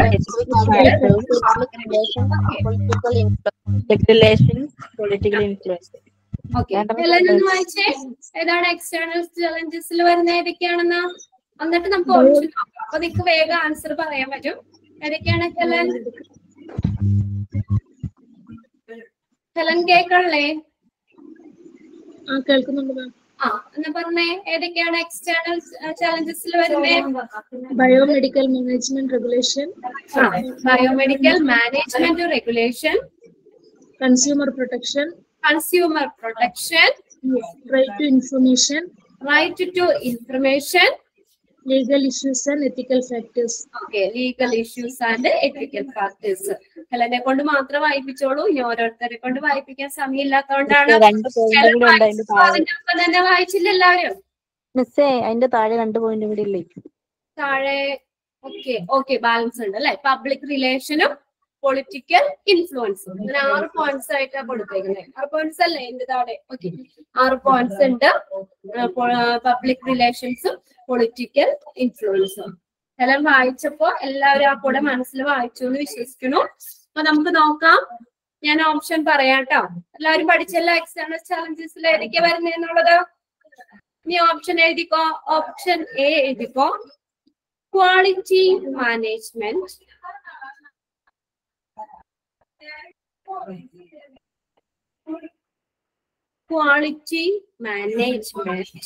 B: Regulation, political influence.
A: Okay ഒന്ന് വായിച്ചേ ഏതാണ് എക്സ്റ്റേണൽ ചലഞ്ചസിൽ വരുന്ന ഏതൊക്കെയാണെന്ന് എന്നിട്ട് നമുക്ക് ഓപ്ഷൻ നോക്കാം അപ്പൊ നിനക്ക് വേഗം ആൻസർ പറയാൻ പറ്റും ഏതൊക്കെയാണ് ഹെലൻ ഹെലൻ കേക്കണല്ലേ
E: ആ കേൾക്കുന്നുണ്ട് മാം
A: ആ എന്നാ പറഞ്ഞേ ഏതൊക്കെയാണ് എക്സ്റ്റേണൽ ചലഞ്ചസിൽ വരുന്നേ
E: biomedical management regulation
A: biomedical management regulation
E: consumer protection
A: consumer protection
E: right to information
A: right to information
E: legal issues and ethical factors
A: okay legal issues and ethical factors ഹെലനെ കൊണ്ട് മാത്രം വായിപ്പിച്ചോളൂ ഇനി ഓരോരുത്തരെ കൊണ്ട് വായിപ്പിക്കാൻ സമയമില്ലാത്തതുകൊണ്ടാണ്
B: രണ്ട് പോയിന്റ് കൂടി ഉണ്ട് അതിന്റെ താഴെ
A: അതിന്റെ ഒപ്പം തന്നെ വായിച്ചില്ല എല്ലാവരും
B: മിസ്സേ അതിന്റെ താഴെ രണ്ട് പോയിന്റ് കൂടി ഇല്ലേ
A: താഴെ ഓക്കെ ഓക്കെ ബാലൻസ് ഉണ്ട് അല്ലെ പബ്ലിക് റിലേഷനും പൊളിറ്റിക്കൽ ഇൻഫ്ലുവൻസും അങ്ങനെ ആറ് പോയിന്റ്സ് ആയിട്ടാണ് കൊടുത്തേക്കുന്നത് ആറ് പോയിന്റ്സ് അല്ലേ എന്റെ താഴെ ഓക്കെ ആറ് പോയിന്റ്സ് ഉണ്ട് പബ്ലിക് റിലേഷൻസും പൊളിറ്റിക്കൽ ഇൻഫ്ലുവൻസും എല്ലാം വായിച്ചപ്പോ എല്ലാവരും ആ കൂടെ മനസ്സിൽ വായിച്ചു എന്ന് വിശ്വസിക്കുന്നു അപ്പൊ നമുക്ക് നോക്കാം ഞാൻ ഓപ്ഷൻ പറയാം കേട്ടോ എല്ലാവരും പഠിച്ചല്ല എക്സ്റ്റേണൽ ചാലഞ്ചസിൽ ഏതൊക്കെയാ വരുന്നതെന്നുള്ളത് ഇനി ഓപ്ഷൻ എഴുതിക്കോ ഓപ്ഷൻ എ എഴുതിക്കോ quality management quality management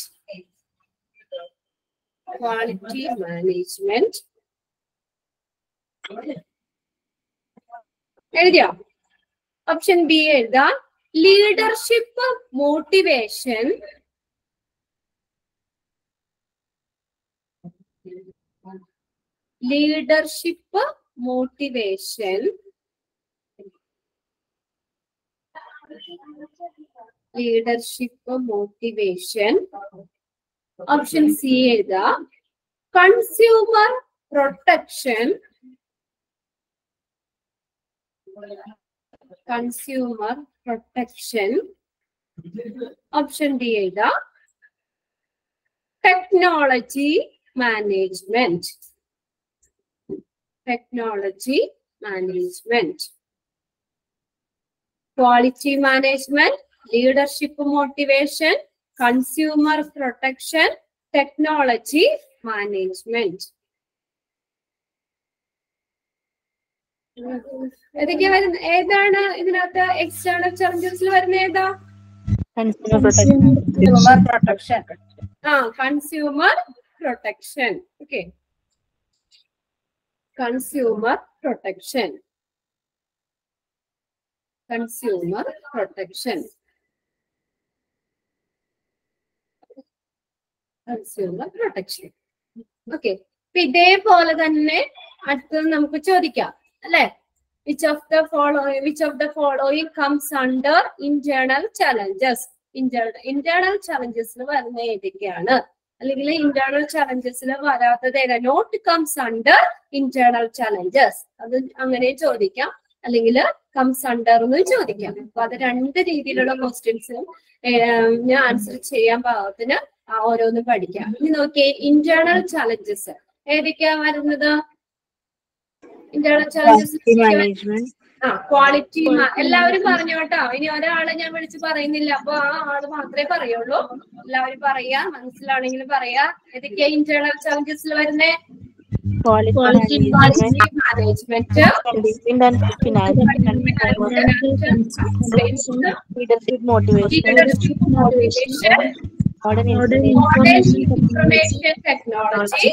A: quality management എഴുതിയോ ഓപ്ഷൻ ബി എഴുതാം leadership motivation leadership motivation leadership motivation option C എഴുതാം consumer protection consumer protection option D എഴുതാം technology management technology management quality management leadership motivation consumer protection technology management ഏതൊക്കെയാ വരുന്നത് ഏതാണ് ഇതിനകത്ത് external ചലഞ്ചസിൽ വരുന്ന ഏതാ
B: കൺസ്യൂമർ പ്രൊട്ടക്ഷൻ
A: ആ consumer protection okay consumer protection consumer protection consumer protection okay അപ്പൊ ഇതേപോലെ തന്നെ അടുത്തത് നമുക്ക് ചോദിക്കാം അല്ലെ which of the follow which of the following comes under internal challenges internal ചലഞ്ചസിൽ വരുന്ന ഏതൊക്കെയാണ് അല്ലെങ്കിൽ ഇന്റേണൽ ചലഞ്ചസിൽ വരാത്തത് ഏതാ not comes under internal challenges അത് അങ്ങനെ ചോദിക്കാം അല്ലെങ്കിൽ കംസ് അണ്ടർ എന്ന് ചോദിക്കാം അപ്പൊ അത് രണ്ട് രീതിയിലുള്ള ക്വസ്റ്റ്യൻസും ഞാൻ ആൻസർ ചെയ്യാൻ പാകത്തിന് ആ ഓരോന്നും പഠിക്കാം ഇനി നോക്കിയേ ഇന്റേണൽ ചലഞ്ചസ് ഏതൊക്കെയാ വരുന്നത് ഇന്റേണൽ ചലഞ്ചസ്
B: മാനേജ്മെന്റ്
A: ആ ക്വാളിറ്റി എല്ലാവരും പറഞ്ഞു കേട്ടോ ഇനി ഒരാളെ ഞാൻ വിളിച്ച് പറയുന്നില്ല അപ്പൊ ആ ആള് മാത്രമേ പറയുള്ളൂ എല്ലാവരും പറയാ മനസ്സിലാണെങ്കിൽ പറയാ ഏതൊക്കെയാ ഇന്റേണൽ ചലഞ്ചസിൽ വരുന്നേ
B: quality
E: Quality
B: management
A: management
B: leadership motivation modern
E: Modern
B: information
A: information technology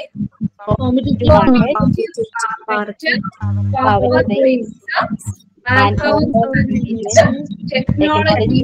A: technology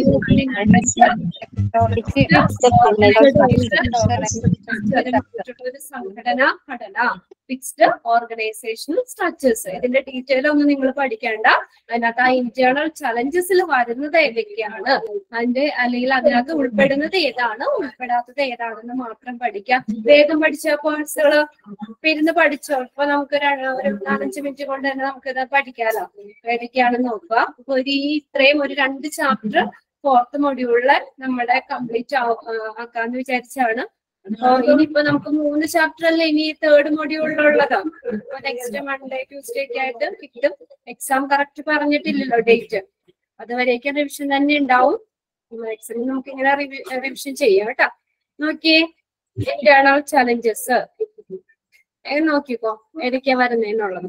A: ഒരു സംഘടന ഘടന ഫിക്സ്ഡ് ഓർഗനൈസേഷണൽ സ്ട്രക്ചേഴ്സ് ഇതിന്റെ ഡീറ്റെയിൽ ഒന്നും നിങ്ങൾ പഠിക്കേണ്ട അതിനകത്ത് ആ ഇന്റേണൽ ചലഞ്ചസിൽ വരുന്നത് ഏതൊക്കെയാണ് അതിന്റെ അല്ലെങ്കിൽ അതിനകത്ത് ഉൾപ്പെടുന്നത് ഏതാണ് ഉൾപ്പെടാത്തത് ഏതാണെന്ന് മാത്രം പഠിക്കാം വേഗം പഠിച്ച കോഴ്സുകൾ ഇരുന്ന് പഠിച്ചോ ഇപ്പൊ നമുക്ക് ഒരു ഒരു നാലഞ്ച് മിനിറ്റ് കൊണ്ട് തന്നെ നമുക്ക് ഇത് പഠിക്കാലോ ഏതൊക്കെയാണെന്ന് നോക്കുക അപ്പൊ ഒരു ഈ ഇത്രയും ഒരു രണ്ട് ചാപ്റ്റർ ഫോർത്ത് മൊഡ്യൂളില് നമ്മുടെ കംപ്ലീറ്റ് ആക്കാന്ന് വിചാരിച്ചാണ് അപ്പൊ ഇനിയിപ്പോ നമുക്ക് മൂന്ന് ചാപ്റ്റർ അല്ലേ ഇനി തേർഡ് മൊഡ്യൂളിലുള്ളത് അപ്പൊ നെക്സ്റ്റ് മൺഡേ ട്യൂസ്ഡേ ഒക്കെ ആയിട്ട് കിട്ടും എക്സാം കറക്റ്റ് പറഞ്ഞിട്ടില്ലല്ലോ ഡേറ്റ് അതുവരേക്കും റിവിഷൻ തന്നെ ഉണ്ടാവും എക്സാം നമുക്ക് ഇങ്ങനെ റിവിഷൻ ചെയ്യാം കേട്ടോ നോക്കിയേ ഇന്റേണൽ ചലഞ്ചസ് നോക്കിക്കോ ഏതൊക്കെയാ വരുന്നതെന്നുള്ളത്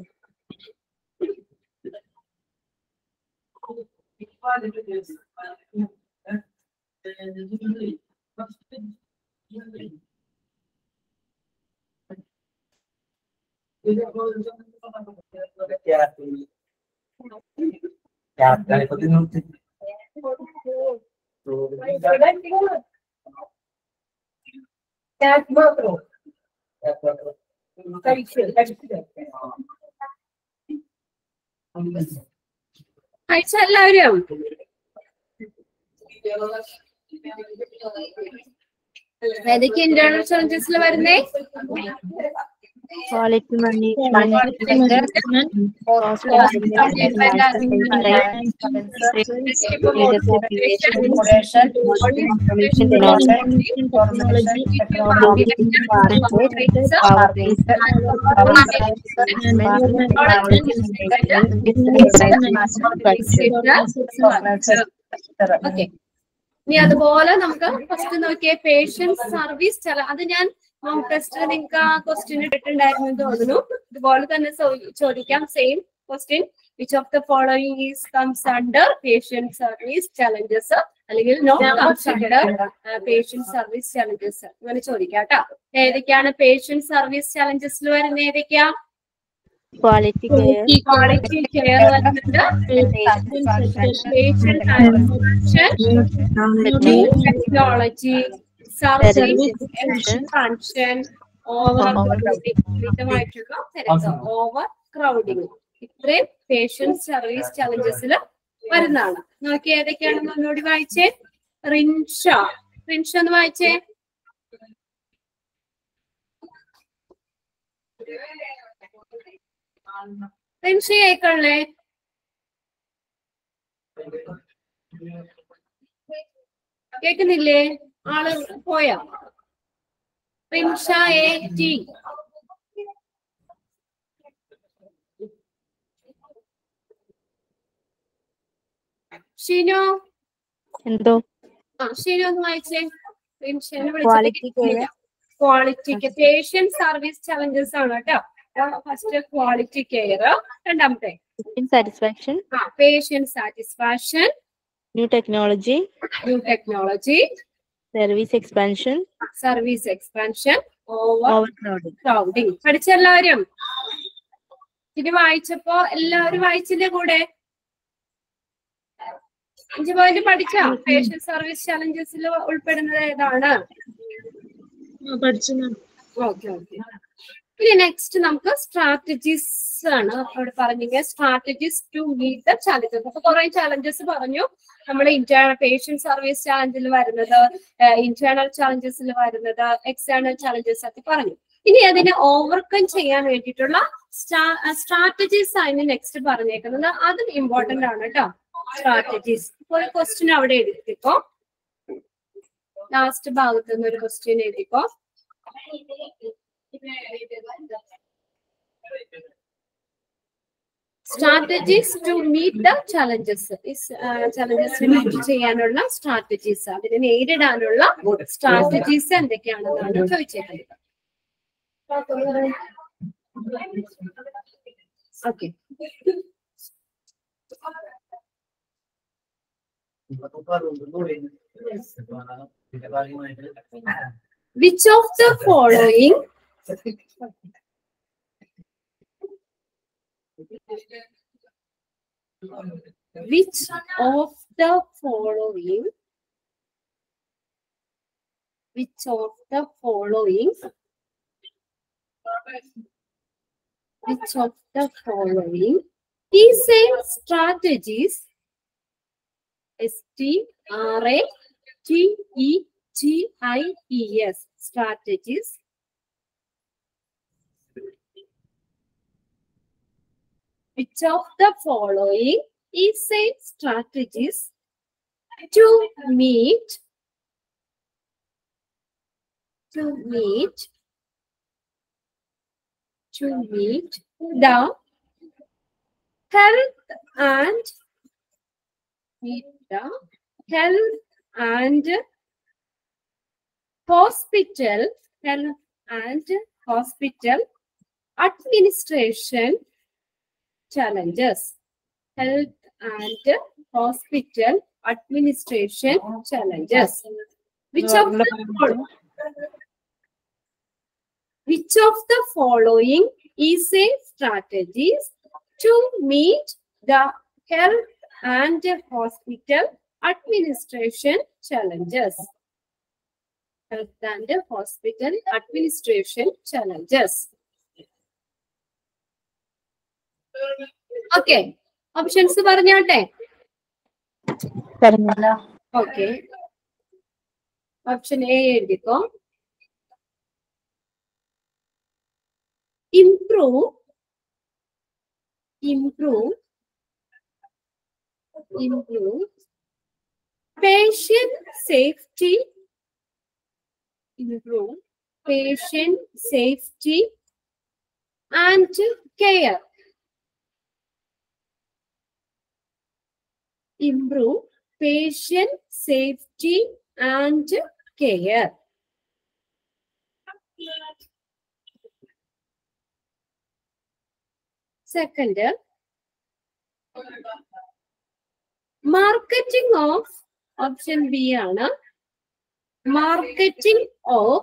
A: കഴിച്ച എല്ലാവരും ഏതൊക്കെ ഇന്റേണൽ ചലഞ്ചസിൽ വരുന്നേ
B: ക്വാളിറ്റി മാനേജ്മെന്റ്
A: ഓക്കെ ഇനി അതുപോലെ നമുക്ക് ഫസ്റ്റ് നോക്കിയേ പേഷ്യൻസ് സർവീസ് ചല അത് ഞാൻ മോക്ക് ടെസ്റ്റ് നിങ്ങൾക്ക് ആ ക്വസ്റ്റ്യൻ ഇട്ടിട്ടുണ്ടായിരുന്നു എന്ന് തോന്നുന്നു ഇതുപോലെ തന്നെ ചോ- ചോദിക്കാം same question which of the following is comes under patient service challenges അല്ലെങ്കിൽ not comes under patient service challenges അങ്ങനെ ചോദിക്കാം കേട്ടോ ഏതൊക്കെയാണ് പേഷ്യന്റ് സർവീസ് ചലഞ്ചസിൽ വരുന്ന ഏതൊക്കെയാ
B: ക്വാളിറ്റി കെയർ
A: ക്വാളിറ്റി കെയർ വരുന്നുണ്ട് patient technology service expansion over വിധമായിട്ടുള്ള തിരക്ക് ഓവർ ക്രൗഡിങ് ഇത്രയും പേഷ്യന്റ് സർവീസ് ചലഞ്ചസിൽ വരുന്നതാണ് നോക്കി ഏതൊക്കെയാണെന്ന് ഒന്നുകൂടി വായിച്ചേ റിൻഷ റിൻഷ ഒന്ന് വായിച്ചേ റിൻഷ കേൾക്കണേ കേക്കുന്നില്ലേ ആള് പോയാ റിൻഷ എ ടി ഷിനു
B: എന്തോ
A: ആ ഷിനു ഒന്ന് വായിച്ചേ റിൻഷനെ
B: Quality
A: വിളിച്ചിട്ട് ക്വാളിറ്റിക്ക് പേഷ്യന്റ് സർവീസ് ചലഞ്ചസ് ആണ് കേട്ടോ ഫസ്റ്റ് ക്വാളിറ്റി കെയർ രണ്ടാമത്തെ
B: patient satisfaction,
A: ആ patient satisfaction
B: new technology,
A: new technology
B: service expansion,
A: service expansion over
B: overcrowding.
A: Crowding പഠിച്ചെല്ലാവരും ഇത് വായിച്ചപ്പോ എല്ലാവരും വായിച്ചില്ലേ കൂടെ അഞ്ച് പോയിന്റ് പഠിച്ചോ പേഷ്യൻ സർവീസ് ചലഞ്ചസിൽ ഉൾപ്പെടുന്നത് ഏതാണ്
E: ആ, പഠിച്ചു മാം
A: ഓക്കെ ഓക്കെ ഇനി നെക്സ്റ്റ് നമുക്ക് സ്ട്രാറ്റജീസ് ആണ് അവിടെ പറഞ്ഞിരിക്കുക strategies to meet the challenges അപ്പൊ കുറെ ചാലഞ്ചസ് പറഞ്ഞു നമ്മൾ ഇന്റേണൽ പേഷ്യന്റ് സർവീസ് ചാലഞ്ചിൽ വരുന്നത് ഇന്റേണൽ ചാലഞ്ചസിൽ വരുന്നത് എക്സ്റ്റേണൽ ചാലഞ്ചസ് ഒക്കെ പറഞ്ഞു ഇനി അതിനെ ഓവർകം ചെയ്യാൻ വേണ്ടിയിട്ടുള്ള സ്ട്രാറ്റജീസ് ആണ് നെക്സ്റ്റ് പറഞ്ഞേക്കുന്നത് അതും ഇമ്പോർട്ടന്റ് ആണ് കേട്ടോ സ്ട്രാറ്റജീസ് ഒരു ക്വസ്റ്റ്യൻ അവിടെ എഴുതിക്കോ ലാസ്റ്റ് ഭാഗത്ത് നിന്ന് ഒരു ക്വസ്റ്റ്യൻ എഴുതിക്കോ strategies to meet the challenges challenges meet ചെയ്യാനുള്ള സ്ട്രാറ്റജീസ് അതിനെ നേരിടാനുള്ള സ്ട്രാറ്റജീസ് എന്തൊക്കെയാണെന്നാണ് ചോദിച്ചേക്കുന്നത് okay which of the following which of the following which of the following which of the following is a strategies S T R A T E G I E S strategies which of the following is a strategies to meet to meet to meet the health and meet the health and hospital health and hospital administration challenges health and hospital administration challenges which of the fol- which of the following is a strategies to meet the health and hospital administration challenges health and hospital administration challenges okay options പറഞ്ഞോട്ടെ
B: പറഞ്ഞല്ലോ
A: okay option A എഴുതിക്കോ improve improve improve patient safety improve patient safety and care improve patient safety and care. Second, marketing of option B ആണ് marketing of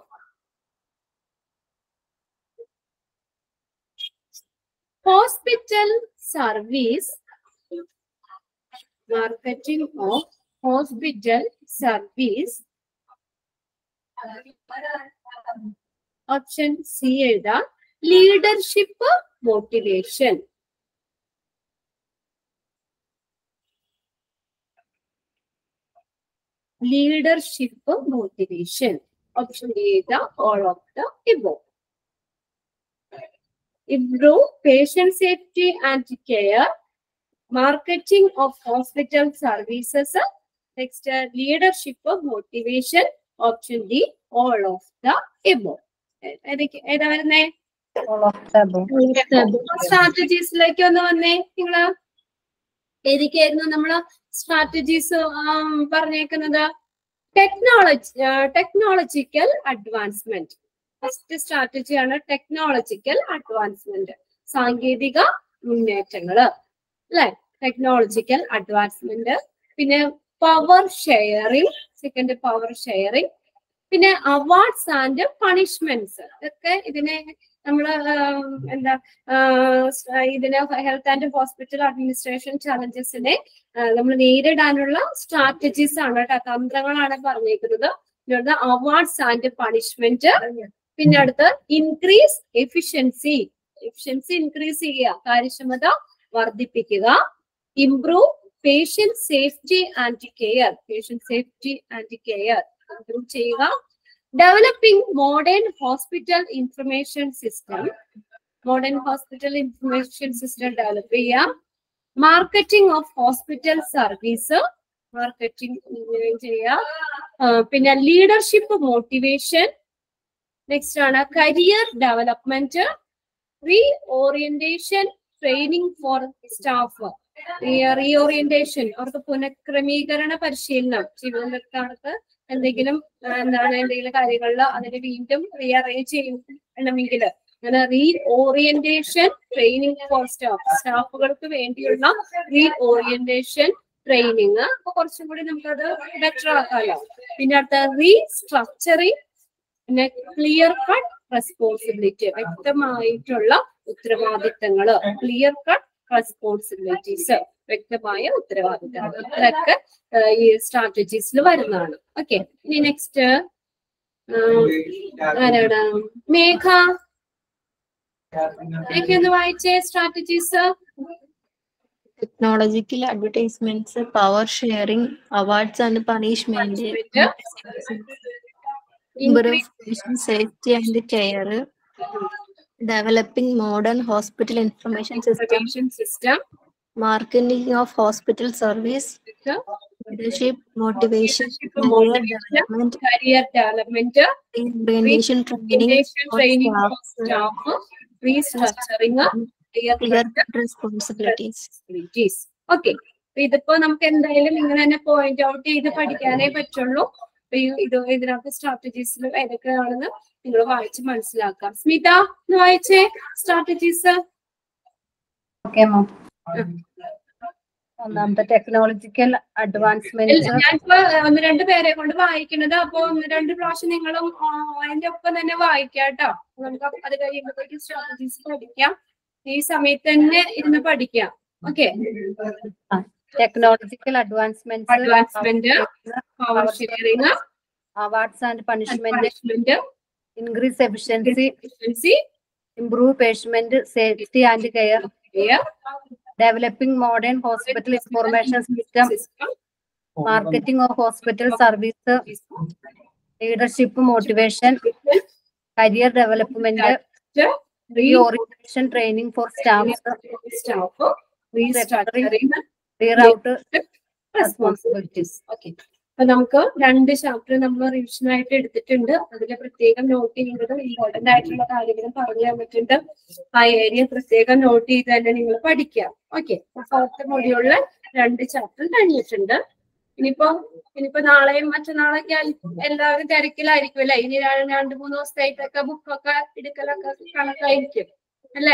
A: hospital service marketing of hospital service option C എഴുതാം leadership motivation leadership motivation option D എഴുതാം all of the above improve patient safety and care marketing of hospital services. Next, uh, leadership of motivation. Option D, all of the above. ഏ- ഏതൊക്കെ- ഏതാ വരുന്നേ സ്ട്രാറ്റജീസിലേക്ക് ഒന്ന് വന്നേ നിങ്ങള് ഏതൊക്കെയായിരുന്നു നമ്മള് സ്ട്രാറ്റജീസ് പറഞ്ഞേക്കുന്നത് ടെക്നോളജി ടെക്നോളജിക്കൽ അഡ്വാൻസ്മെന്റ് ഫസ്റ്റ് സ്ട്രാറ്റജിയാണ് ടെക്നോളജിക്കൽ അഡ്വാൻസ്മെന്റ് സാങ്കേതിക മുന്നേറ്റങ്ങള് അല്ലെ ടെക്നോളജിക്കൽ അഡ്വാൻസ്മെന്റ് പിന്നെ power sharing second power sharing പിന്നെ അവാർഡ്സ് ആൻഡ് പണിഷ്മെന്റ്സ് ഇതൊക്കെ ഇതിനെ നമ്മൾ എന്താ ആഹ് ഇതിന് ഹെൽത്ത് ആൻഡ് ഹോസ്പിറ്റൽ അഡ്മിനിസ്ട്രേഷൻ ചലഞ്ചസിനെ നമ്മൾ നേരിടാനുള്ള സ്ട്രാറ്റജീസ് ആണ് കേട്ടോ തന്ത്രങ്ങളാണ് പറഞ്ഞേക്കുന്നത് പിന്നെ അവാർഡ്സ് ആൻഡ് പണിഷ്മെന്റ് പിന്നെ അടുത്ത് ഇൻക്രീസ് എഫിഷ്യൻസി എഫിഷ്യൻസി ഇൻക്രീസ് ചെയ്യുക കാര്യക്ഷമത വർദ്ധിപ്പിക്കുക improve patient safety and care patient safety and care improve ചെയ്യുക developing modern hospital information system modern hospital information system develop ചെയ്യുക marketing of hospital service marketing ചെയ്യുക ആ, പിന്നെ ലീഡർഷിപ്പ് മോട്ടിവേഷൻ നെക്സ്റ്റ് ആണ് career development reorientation training for staff reorientation അവർക്ക് പുനഃക്രമീകരണ പരിശീലനം ജീവിതകാലത്ത് എന്തെങ്കിലും ആ, എന്താണ് എന്തെങ്കിലും കാര്യങ്ങളിൽ അതിനെ വീണ്ടും റീഅറേഞ്ച് ചെയ്യണമെങ്കിൽ അങ്ങനെ reorientation training for staff സ്റ്റാഫുകൾക്ക് വേണ്ടിയുള്ള റീ ഓറിയന്റേഷൻ ട്രെയിനിങ് അപ്പൊ കുറച്ചും കൂടി നമുക്കത് ബെറ്റർ ആക്കാമല്ലോ പിന്നെ അടുത്ത റീസ്ട്രക്ചറിങ് പിന്നെ ക്ലിയർ കട്ട് റെസ്പോൺസിബിലിറ്റി വ്യക്തമായിട്ടുള്ള ഉത്തരവാദിത്തങ്ങള് ക്ലിയർ കട്ട് റെസ്പോൺസിബിലിറ്റീസ് വ്യക്തമായ ഉത്തരവാദിത്തങ്ങൾ ഇത്രയൊക്കെ ആ, ഈ സ്ട്രാറ്റജീസിൽ വരുന്നതാണ് ഓക്കെ ഇനി നെക്സ്റ്റ് ആരാണ് മേഘ മേഘ ഒന്ന് വായിച്ചേ strategies
B: technological advertisements, power sharing, awards and punishment, improve patient safety and care, developing modern hospital information system,
A: system
B: marketing of hospital service, leadership, motivation, career
A: motivation,
B: development,
A: career development
B: reinvention training, for
A: training
B: staff,
A: staff restructuring
B: clear cut responsibilities.
A: Responsibilities okay ഇതിപ്പോ നമുക്ക് എന്തായാലും ഇങ്ങനെ തന്നെ point out ചെയ്ത് പഠിക്കാനേ പറ്റുള്ളൂ അപ്പൊ ഈ ഇത് ഇതിനകത്ത് സ്ട്രാറ്റജീസിൽ ഏതൊക്കെയാണെന്ന് നിങ്ങൾ വായിച്ച് മനസ്സിലാക്കാം സ്മിത ഒന്ന് വായിച്ചേ സ്ട്രാറ്റജീസ്
F: ഓക്കെ മാം ഒന്നാമത്തെ ടെക്നോളജിക്കൽ അഡ്വാൻസ്മെന്റ്
A: ഞാനിപ്പോ ഒന്ന് രണ്ട് പേരെ കൊണ്ട് വായിക്കുന്നത് അപ്പൊ ഒന്ന് രണ്ട് പ്രാവശ്യം നിങ്ങളും ആ, അതിന്റെ ഒപ്പം തന്നെ വായിക്കാം കേട്ടോ നമുക്ക് അപ്പൊ അത് കഴിയുമ്പോഴത്തേക്ക് സ്ട്രാറ്റജീസ് പഠിക്കാം ഈ സമയത്ത് തന്നെ ഇരുന്ന് പഠിക്കാം okay
F: technological advancement
A: advancement power sharing
F: awards and punishment
A: punishment
F: increase efficiency
A: efficiency,
F: improve patient safety and care
A: care,
F: developing modern hospital information system
A: system,
F: marketing of hospital service leadership motivation career development reorientation training for staff
A: staff, restructuring,
F: reroute
A: responsibilities. Okay. അപ്പൊ നമുക്ക് രണ്ട് chapter നമ്മൾ revision ആയിട്ട് എടുത്തിട്ടുണ്ട് അതിൽ പ്രത്യേകം not ചെയ്യുന്നത് important ആയിട്ടുള്ള കാര്യങ്ങളും പറഞ്ഞു തന്നിട്ടുണ്ട് ആ ഏരിയ പ്രത്യേകം നോട്ട് ചെയ്ത് തന്നെ നിങ്ങൾ പഠിക്കുക ഓക്കെ ഫോർത്ത് മൊഡ്യൂളില് രണ്ട് ചാപ്റ്റർ കഴിഞ്ഞിട്ടുണ്ട് ഇനിയിപ്പോ ഇനിയിപ്പോ നാളെയും മറ്റന്നാളൊക്കെ ആയി- എല്ലാവരും തിരക്കിലായിരിക്കും അല്ലെ ഇനി ര- രണ്ട് മൂന്ന് ദിവസത്തേക്കൊക്കെ ബുക്കൊക്കെ എടുക്കലൊക്കെ കണക്കായിരിക്കും അല്ലേ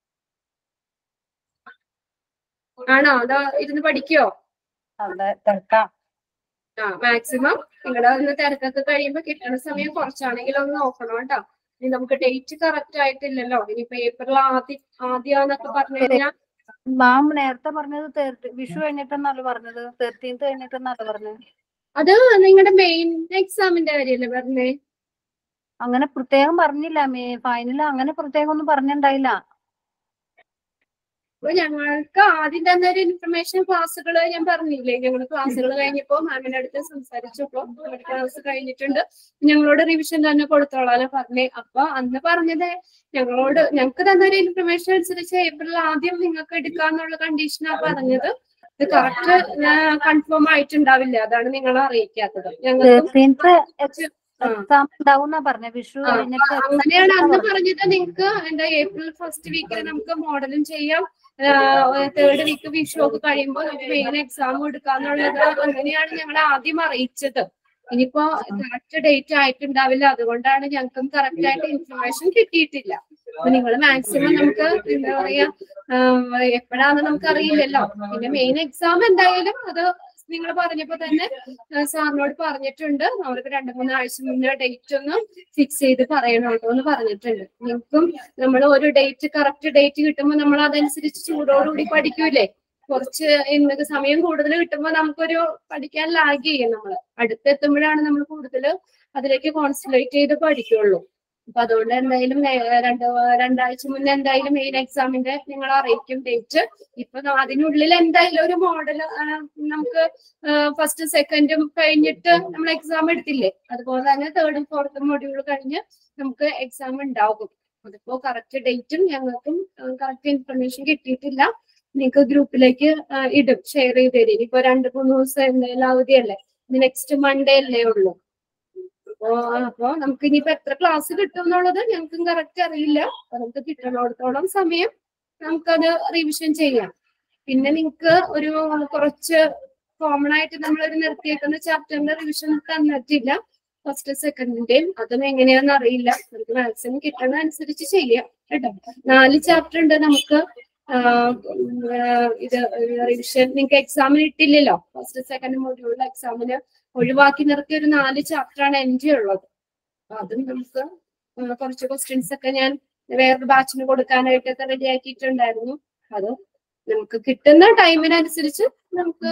A: ആണോ അതോ ഇരുന്ന് പഠിക്കോ
F: അതെ തിരക്കാം
A: ആ മാക്സിമം നിങ്ങളുടെ ഒന്ന് തിരക്കൊക്കെ കഴിയുമ്പോ കിട്ടുന്ന സമയം കുറച്ചാണെങ്കിലും ഒന്ന് നോക്കണം കേട്ടോ ഇനി നമുക്ക് ഡേറ്റ് കറക്റ്റ് ആയിട്ടില്ലല്ലോ ഇനിയിപ്പോ ഏപ്രിൽ ആദ്യ ആദ്യാന്നൊക്കെ പറഞ്ഞു കഴിഞ്ഞാൽ
F: മാം നേരത്തെ പറഞ്ഞത് തേർട്ടി വിഷു കഴിഞ്ഞിട്ടെന്നല്ല പറഞ്ഞത് തേർട്ടീൻത്ത് കഴിഞ്ഞിട്ടെന്നല്ല പറഞ്ഞത്
A: അത് നിങ്ങളുടെ മെയിൻ എക്സാമിന്റെ കാര്യല്ലേ പറഞ്ഞേ
F: അങ്ങനെ പ്രത്യേകം പറഞ്ഞില്ല മേ ഫൈനൽ അങ്ങനെ പ്രത്യേകം ഒന്നും പറഞ്ഞിട്ടുണ്ടായില്ല
A: അപ്പൊ ഞങ്ങൾക്ക് ആദ്യം തന്നെ ഒരു ഇൻഫർമേഷൻ ക്ലാസ്സുകൾ ഞാൻ പറഞ്ഞില്ലേ ഞങ്ങൾ ക്ലാസ്സുകൾ കഴിഞ്ഞപ്പോ മാമിന്റെ അടുത്ത് സംസാരിച്ചപ്പോ ക്ലാസ് കഴിഞ്ഞിട്ടുണ്ട് ഞങ്ങളോട് റിവിഷൻ തന്നെ കൊടുത്തോളാലോ പറഞ്ഞേ അപ്പൊ അന്ന് പറഞ്ഞത് ഞങ്ങളോട് ഞങ്ങൾക്ക് തന്നൊരു ഇൻഫർമേഷൻ അനുസരിച്ച് ഏപ്രിൽ ആദ്യം നിങ്ങൾക്ക് എടുക്കാന്നുള്ള കണ്ടീഷനാ പറഞ്ഞത് ഇത് കറക്റ്റ് കൺഫേം ആയിട്ടുണ്ടാവില്ല അതാണ് നിങ്ങളെ അറിയിക്കാത്തത് ഞങ്ങൾക്ക്
F: തേർട്ടീൻത്ത്
A: ആ.
F: എക്സാം ഉണ്ടാവും പറഞ്ഞത് വിഷു
A: ആ,
F: കഴിഞ്ഞിട്ട്
A: ആ, അങ്ങനെയാണ് അന്ന് പറഞ്ഞത് നിങ്ങക്ക് എന്താ ഏപ്രിൽ ഫസ്റ്റ് വീക്കിൽ നമുക്ക് മോഡലും ചെയ്യാം തേർഡ് വീക്ക് വിഷു ഒക്കെ കഴിയുമ്പോൾ നമുക്ക് മെയിൻ എക്സാം എടുക്കാന്നുള്ളത് അങ്ങനെയാണ് ഞങ്ങൾ ആദ്യം അറിയിച്ചത് ഇനിയിപ്പോ കറക്റ്റ് ഡേറ്റ് ആയിട്ടുണ്ടാവില്ല അതുകൊണ്ടാണ് ഞങ്ങൾക്കും കറക്റ്റ് ആയിട്ട് ഇൻഫർമേഷൻ കിട്ടിയിട്ടില്ല അപ്പൊ നിങ്ങൾ മാക്സിമം നമുക്ക് എന്താ പറയാ എപ്പോഴാന്ന് നമുക്ക് അറിയില്ലല്ലോ പിന്നെ മെയിൻ എക്സാം എന്തായാലും അത് നിങ്ങൾ പറഞ്ഞപ്പോ തന്നെ സാറിനോട് പറഞ്ഞിട്ടുണ്ട് അവർക്ക് രണ്ടു മൂന്ന് ആഴ്ച മുന്നേ ഡേറ്റ് ഒന്ന് ഫിക്സ് ചെയ്ത് പറയണോട്ടോ എന്ന് പറഞ്ഞിട്ടുണ്ട് നിങ്ങൾക്കും നമ്മൾ ഒരു ഡേറ്റ് കറക്റ്റ് ഡേറ്റ് കിട്ടുമ്പോൾ നമ്മൾ അതനുസരിച്ച് ചൂടോടുകൂടി പഠിക്കൂലേ കുറച്ച് ഇന്നൊക്കെ സമയം കൂടുതൽ കിട്ടുമ്പോൾ നമുക്കൊരു പഠിക്കാൻ ലാഗ് ചെയ്യും നമ്മൾ അടുത്തെത്തുമ്പോഴാണ് നമ്മൾ കൂടുതൽ അതിലേക്ക് കോൺസെൻട്രേറ്റ് ചെയ്ത് പഠിക്കുള്ളൂ അപ്പൊ അതുകൊണ്ട് എന്തായാലും നേ- രണ്ട് രണ്ടാഴ്ച മുന്നേ എന്തായാലും മെയിൻ എക്സാമിന്റെ നിങ്ങൾ അറിയിക്കും ഡേറ്റ് ഇപ്പൊ ന- അതിനുള്ളിൽ എന്തായാലും ഒരു മോഡൽ നമുക്ക് ഫസ്റ്റ് സെക്കൻഡും കഴിഞ്ഞിട്ട് നമ്മൾ എക്സാം എടുത്തില്ലേ അതുപോലെ തന്നെ തേർഡും ഫോർത്തും മൊഡ്യൂൾ കഴിഞ്ഞ് നമുക്ക് എക്സാം ഉണ്ടാകും അതിപ്പോ കറക്റ്റ് ഡേറ്റും ഞങ്ങൾക്കും കറക്റ്റ് ഇൻഫർമേഷൻ കിട്ടിയിട്ടില്ല നിങ്ങൾക്ക് ഗ്രൂപ്പിലേക്ക് ഇടും ഷെയർ ചെയ്ത് തരും ഇനിയിപ്പോ രണ്ട് മൂന്ന് ദിവസം എന്തായാലും അവധിയല്ലേ നെക്സ്റ്റ് മൺഡേ അല്ലേ ഉള്ളൂ അപ്പോ അപ്പോ നമുക്ക് ഇനിയിപ്പോ എത്ര ക്ലാസ് കിട്ടും എന്നുള്ളത് ഞങ്ങൾക്കും കറക്റ്റ് അറിയില്ല അപ്പൊ നമുക്ക് കിട്ടണോടത്തോളം സമയം നമുക്കത് റിവിഷൻ ചെയ്യാം പിന്നെ നിങ്ങൾക്ക് ഒരു കുറച്ച് കോമൺ ആയിട്ട് നമ്മളൊരു നിർത്തിയേക്കുന്ന ചാപ്റ്ററിന്റെ റിവിഷൻ തന്നിട്ടില്ല ഫസ്റ്റ് സെക്കൻഡിന്റെയും അതും എങ്ങനെയാന്ന് അറിയില്ല നമുക്ക് മാക്സിമം കിട്ടണ അനുസരിച്ച് ചെയ്യാം കേട്ടോ നാല് ചാപ്റ്റർ ഉണ്ട് നമുക്ക് ആഹ് ഉം, ആഹ് ഇത് റിവിഷൻ നിങ്ങൾക്ക് എക്സാമിന് ഇട്ടില്ലല്ലോ ഫസ്റ്റ് സെക്കൻഡ് മൊഡ്യൂളിലെ എക്സാമിന് ഒഴിവാക്കി നിർത്തിയ ഒരു നാല് ചാപ്റ്റർ ആണ് എൻ്റെ ഉള്ളത് അപ്പൊ അതും നമുക്ക് ഉം, കുറച്ച് ക്വസ്റ്റ്യൻസ് ഒക്കെ ഞാൻ വേറൊരു ബാച്ചിന് കൊടുക്കാനായിട്ടൊക്കെ റെഡി ആക്കിയിട്ടുണ്ടായിരുന്നു അത് നമുക്ക് കിട്ടുന്ന ടൈമിനനുസരിച്ച് നമുക്ക്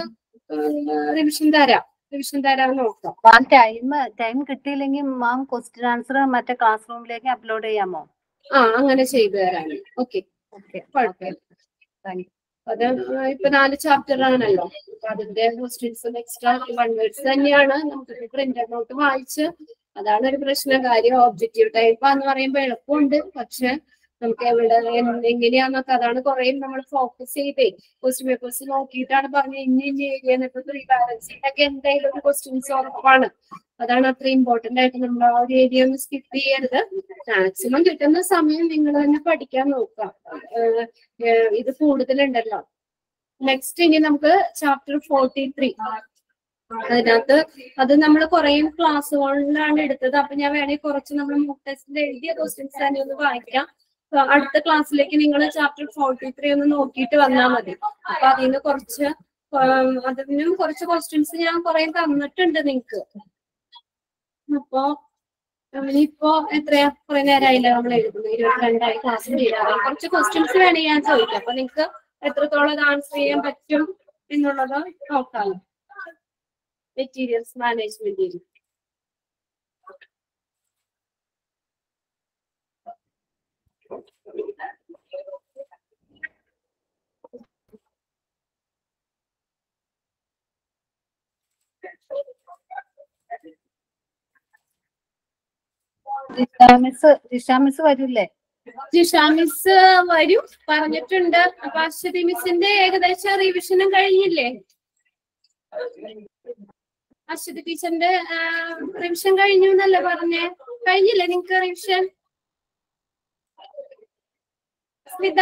A: റിവിഷൻ തരാം റിവിഷൻ തരാൻ നോക്കാം
F: മാം ടൈം ടൈം കിട്ടിയില്ലെങ്കിൽ മാം ക്വസ്റ്റ്യൻ ആൻസർ മറ്റേ ക്ലാസ് റൂമിലേക്ക് അപ്ലോഡ് ചെയ്യാമോ
A: ആ അങ്ങനെ ചെയ്തു തരാം ഓക്കെ
F: ഓക്കെ
A: കുഴപ്പമില്ല
F: താങ്ക് യു
A: അത് ഇപ്പൊ നാല് ചാപ്റ്റർ ആണല്ലോ അപ്പൊ അതിന്റെ ക്വസ്റ്റ്യൻസും എക്സ്ട്രാ വൺ വേർഡ്സ് തന്നെയാണ് നമുക്ക് പ്രിന്റ് നോട്ട് വായിച്ച് അതാണ് ഒരു പ്രശ്നം കാര്യം ഒബ്ജക്റ്റീവ് ടൈപ്പ് എന്ന് പറയുമ്പോൾ എളുപ്പമുണ്ട് പക്ഷെ നമുക്ക് എവിടെ എന്ത് എങ്ങനെയാന്നൊക്കെ അതാണ് കുറെ നമ്മൾ ഫോക്കസ് ചെയ്തേ ക്വസ്റ്റ്യൻ പേപ്പേഴ്സ് നോക്കിയിട്ടാണ് പറഞ്ഞത് ഇന്ന ഇന്ന ഏരിയ എന്നിട്ട് പ്രീ ബാലൻസിംഗ് ഒക്കെ എന്തായാലും ഒരു ക്വസ്റ്റ്യൻസ് ഉറപ്പാണ് അതാണ് അത്ര ഇമ്പോർട്ടന്റ് ആയിട്ട് നമ്മൾ ആ ഒരു ഏരിയ ഒന്ന് സ്കിപ്പ് ചെയ്യരുത് മാക്സിമം കിട്ടുന്ന സമയം നിങ്ങൾ തന്നെ പഠിക്കാൻ നോക്കുക ഏഹ് ഏഹ് ഇത് കൂടുതലുണ്ടല്ലോ നെക്സ്റ്റ് ഇനി നമുക്ക് ചാപ്റ്റർ ഫോർട്ടി ത്രീ അതിനകത്ത് അത് നമ്മൾ കുറെ ക്ലാസ്സുകളിലാണ് എടുത്തത് അപ്പൊ ഞാൻ വേണമെങ്കിൽ കുറച്ച് നമ്മൾ മോക്ക് ടെസ്റ്റിൽ എഴുതിയ ക്വസ്റ്റ്യൻസ് തന്നെ ഒന്ന് വായിക്കാം അപ്പൊ അടുത്ത ക്ലാസ്സിലേക്ക് നിങ്ങൾ ചാപ്റ്റർ ഫോർട്ടി ത്രീ ഒന്ന് നോക്കിയിട്ട് വന്നാൽ മതി അപ്പൊ അതിന് കുറച്ച് ഉം, അതിനും കുറച്ച് ക്വസ്റ്റ്യൻസ് ഞാൻ കുറെ തന്നിട്ടുണ്ട് നിങ്ങക്ക് അപ്പോ ഇനിയിപ്പോ എത്രയാ കുറെ നേരമായില്ല നമ്മൾ എഴുതുന്നത് ഇരുപത്തിരണ്ടായി ക്ലാസ് ചെയ്യാറ് കുറച്ച് ക്വസ്റ്റ്യൻസ് വേണമെങ്കിൽ ഞാൻ ചോദിക്കാം അപ്പൊ നിങ്ങക്ക് എത്രത്തോളം ഇത് ആൻസർ ചെയ്യാൻ പറ്റും എന്നുള്ളത് നോക്കാം മെറ്റീരിയൽസ് മാനേജ്മെന്റിൽ
F: മിസ് ജിഷ മിസ് വരില്ലേ
A: ജിഷ മിസ് വരും പറഞ്ഞിട്ടുണ്ട് അപ്പൊ അശ്വതി മിസ്സിന്റെ ഏകദേശം റിവിഷനും കഴിഞ്ഞില്ലേ അശ്വതി ടീച്ചറിന്റെ റിവിഷൻ കഴിഞ്ഞു എന്നല്ലേ പറഞ്ഞേ കഴിഞ്ഞില്ലേ നിങ്ങക്ക് റിവിഷൻ സ്മിത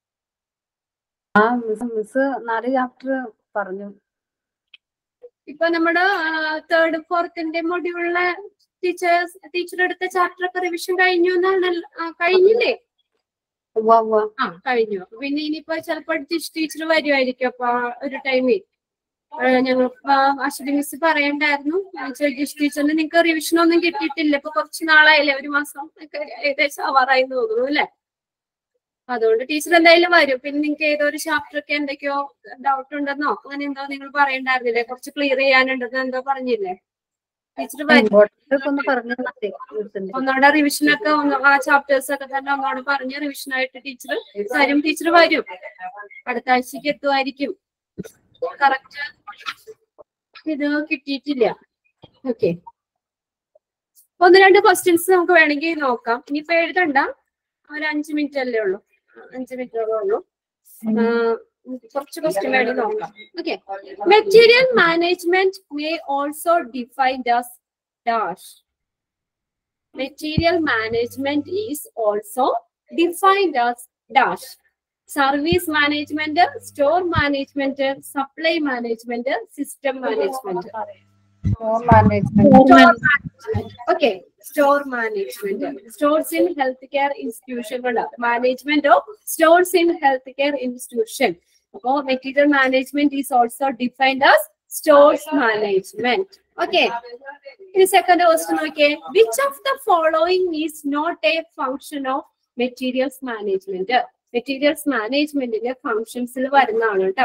F: ആ മിസ് മിസ് നാല് ചാപ്റ്റർ പറഞ്ഞു
A: ഇപ്പൊ നമ്മുടെ തേർഡ് ഫോർത്തിന്റെ മൊഡ്യൂളിലെ ടീച്ചേഴ്സ് ടീച്ചർ എടുത്ത ചാപ്റ്റർ ഒക്കെ റിവിഷൻ കഴിഞ്ഞു എന്നാണ് കഴിഞ്ഞില്ലേ
F: ഉവ്വ ഉവ്വ
A: ആ കഴിഞ്ഞു അപ്പൊ പിന്നെ ഇനിയിപ്പോ ചിലപ്പോ ടീച്ചർ വരുമായിരിക്കും അപ്പൊ ആ ഒരു ടൈമിൽ ഞങ്ങൾ അശ്വതി മിസ് പറയണ്ടായിരുന്നു ജഗീഷ് ടീച്ചറിന് നിങ്ങൾക്ക് റിവിഷൻ ഒന്നും കിട്ടിയിട്ടില്ല ഇപ്പൊ കുറച്ച് നാളായില്ലേ ഒരു മാസം ഒക്കെ ഏകദേശം ആവാറായി എന്ന് തോന്നുന്നു അല്ലെ അതുകൊണ്ട് ടീച്ചർ എന്തായാലും വരും പിന്നെ നിങ്ങൾക്ക് ഏതോ ഒരു ചാപ്റ്റർ ഒക്കെ എന്തൊക്കെയോ ഡൗട്ട് ഉണ്ടെന്നോ അങ്ങനെ എന്തോ നിങ്ങൾ പറയണ്ടായിരുന്നില്ലേ കുറച്ച് ക്ലിയർ ചെയ്യാനുണ്ടെന്ന് എന്തോ പറഞ്ഞില്ലേ ടീച്ചർ വരും
F: ഇമ്പോർട്ടൻ്റ് ഒക്കെ ഒന്ന് പറഞ്ഞു മതി മിസ്സിന്റെ
A: ഒന്നോടെ റിവിഷൻ ഒക്കെ ഒന്ന് ആ ചാപ്റ്റേഴ്സ് ഒക്കെ തന്നെ ഒന്നോടെ പറഞ്ഞ് റിവിഷൻ ആയിട്ട് ടീച്ചർ തരും ടീച്ചർ വരും അടുത്ത ആഴ്ചക്ക് എത്തുമായിരിക്കും കറക്റ്റ് ഇത് കിട്ടിയിട്ടില്ല ഓക്കെ ഒന്ന് രണ്ട് ക്വസ്റ്റ്യൻസ് നമുക്ക് വേണമെങ്കിൽ നോക്കാം ഇനിയിപ്പോ എഴുതണ്ട ഒരു അഞ്ച് മിനിറ്റ് അല്ലേ ഉള്ളൂ അഞ്ച് മിനിറ്റോളം ഉള്ളൂ ആ, കുറച്ച് ക്വസ്റ്റ്യൻ വേണമെങ്കിൽ നോക്കാം okay material management may also defined as dash material management is also defined as dash service management store management supply management system management
F: Store management.
A: Store management. Okay. Store management. Stores in healthcare institution. Management of stores in healthcare institution. അപ്പോൾ material management is also defined as stores management okay ഇനി second question നോക്കിയേ which of the following is not a function of materials management materials മാനേജ്മെന്റിന്റെ ഫംഗ്ഷൻസിൽ വരുന്നതാണ് കേട്ടോ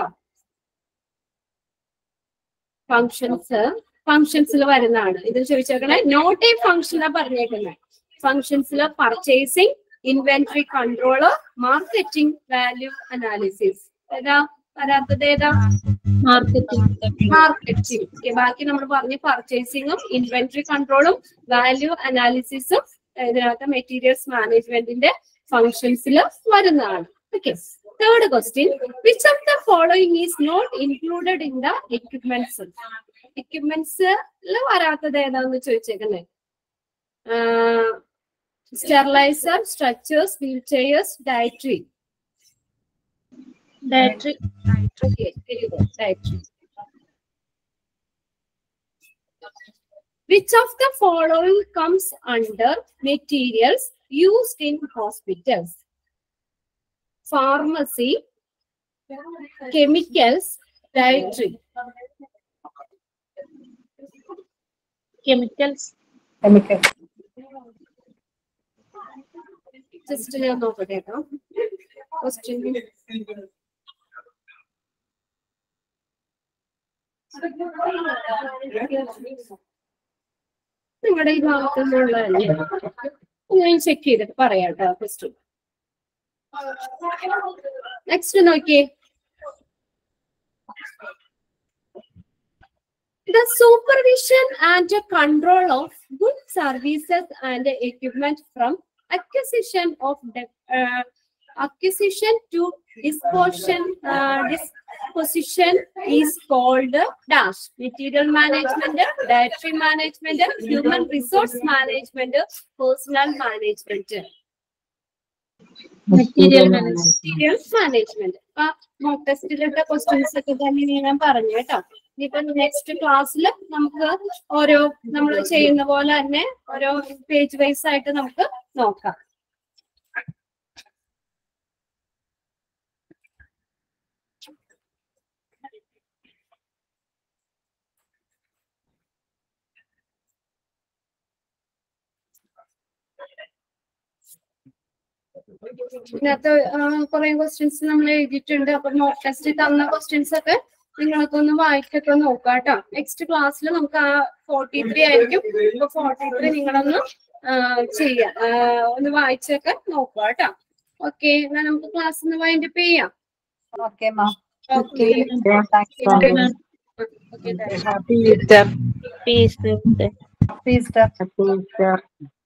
A: functions ഫംഗ്ഷൻസിൽ വരുന്നതാണ് ഇതിൽ ചോദിച്ചേക്കണേ not a function പറഞ്ഞേക്കുന്നത് ഫംഗ്ഷൻസിൽ purchasing inventory control marketing value analysis ഏതാ വരാത്തത് ഏതാ
E: മാർക്കറ്റിംഗ്
A: മാർക്കറ്റിംഗ് ബാക്കി നമ്മൾ പറഞ്ഞ പർച്ചേസിങ്ങും ഇൻവെന്ററി കൺട്രോളും വാല്യൂ അനാലിസിസും ഇതിനകത്ത് മെറ്റീരിയൽസ് മാനേജ്മെന്റിന്റെ ഫംഗ്ഷൻസിൽ വരുന്നതാണ് okay third question which of the following is not included in the equipments എക്യുപ്മെന്റ്സിൽ വരാത്തത് ഏതാന്ന് ചോദിച്ചേക്കുന്നത് steriliser structures wheelchairs dietary
E: dietary
A: Okay, very good. Dietary. Which of the following comes under materials used in hospitals? Pharmacy, chemicals, dietary.
E: Chemicals
F: Chemical.
A: Just ഞാൻ നോക്കട്ടെ കേട്ടോ question നിങ്ങളുടെ ഈ ഭാഗത്തു നിന്നുള്ളതല്ലേ ഞാൻ ചെക്ക് ചെയ്തിട്ട് പറയാം കേട്ടോ ക്വസ്റ്റ്യൻ നെക്സ്റ്റ് നോക്കിയേ The supervision and control of goods, services and equipment from acquisition of de- uh, acquisition to disposition uh, disposition is called dash material management dietary management human resource management personal management
E: material management
A: material management അപ്പൊ mock ടെസ്റ്റിലുള്ള questions ഒക്കെ തന്നെ ഞാൻ പറഞ്ഞു കേട്ടോ ഇനിയിപ്പൊ next ക്ലാസ്സിൽ നമുക്ക് ഓരോ നമ്മൾ ചെയ്യുന്ന പോലെ തന്നെ ഓരോ പേജ് വൈസ് ആയിട്ട് നമുക്ക് നോക്കാം ഇതിനകത്ത് കുറെ ക്വസ്റ്റ്യൻസ് നമ്മൾ എഴുതിയിട്ടുണ്ട് അപ്പൊ മോക്ക് ടെസ്റ്റ് തന്ന ക്വസ്റ്റ്യൻസ് ഒക്കെ നിങ്ങളൊക്കെ ഒന്ന് വായിക്കൊക്കെ നോക്കാം കേട്ടോ നെക്സ്റ്റ് ക്ലാസ്സിൽ നമുക്ക് ആ ഫോർട്ടി ത്രീ ആയിരിക്കും ഇപ്പൊ ഫോർട്ടി ത്രീ നിങ്ങളൊന്ന് ആ, ചെയ്യാം ആ, ഒന്ന് വായിച്ചൊക്കെ നോക്കുക കേട്ടോ ഓക്കെ എന്നാ നമുക്ക് ക്ലാസ് ഒന്ന് വൈൻഡപ്പ് ചെയ്യാം
F: Okay, ma'am.
A: Okay
F: Thanks, ma'am.
A: Okay
B: peace
F: Please, sir.
D: Happy Easter.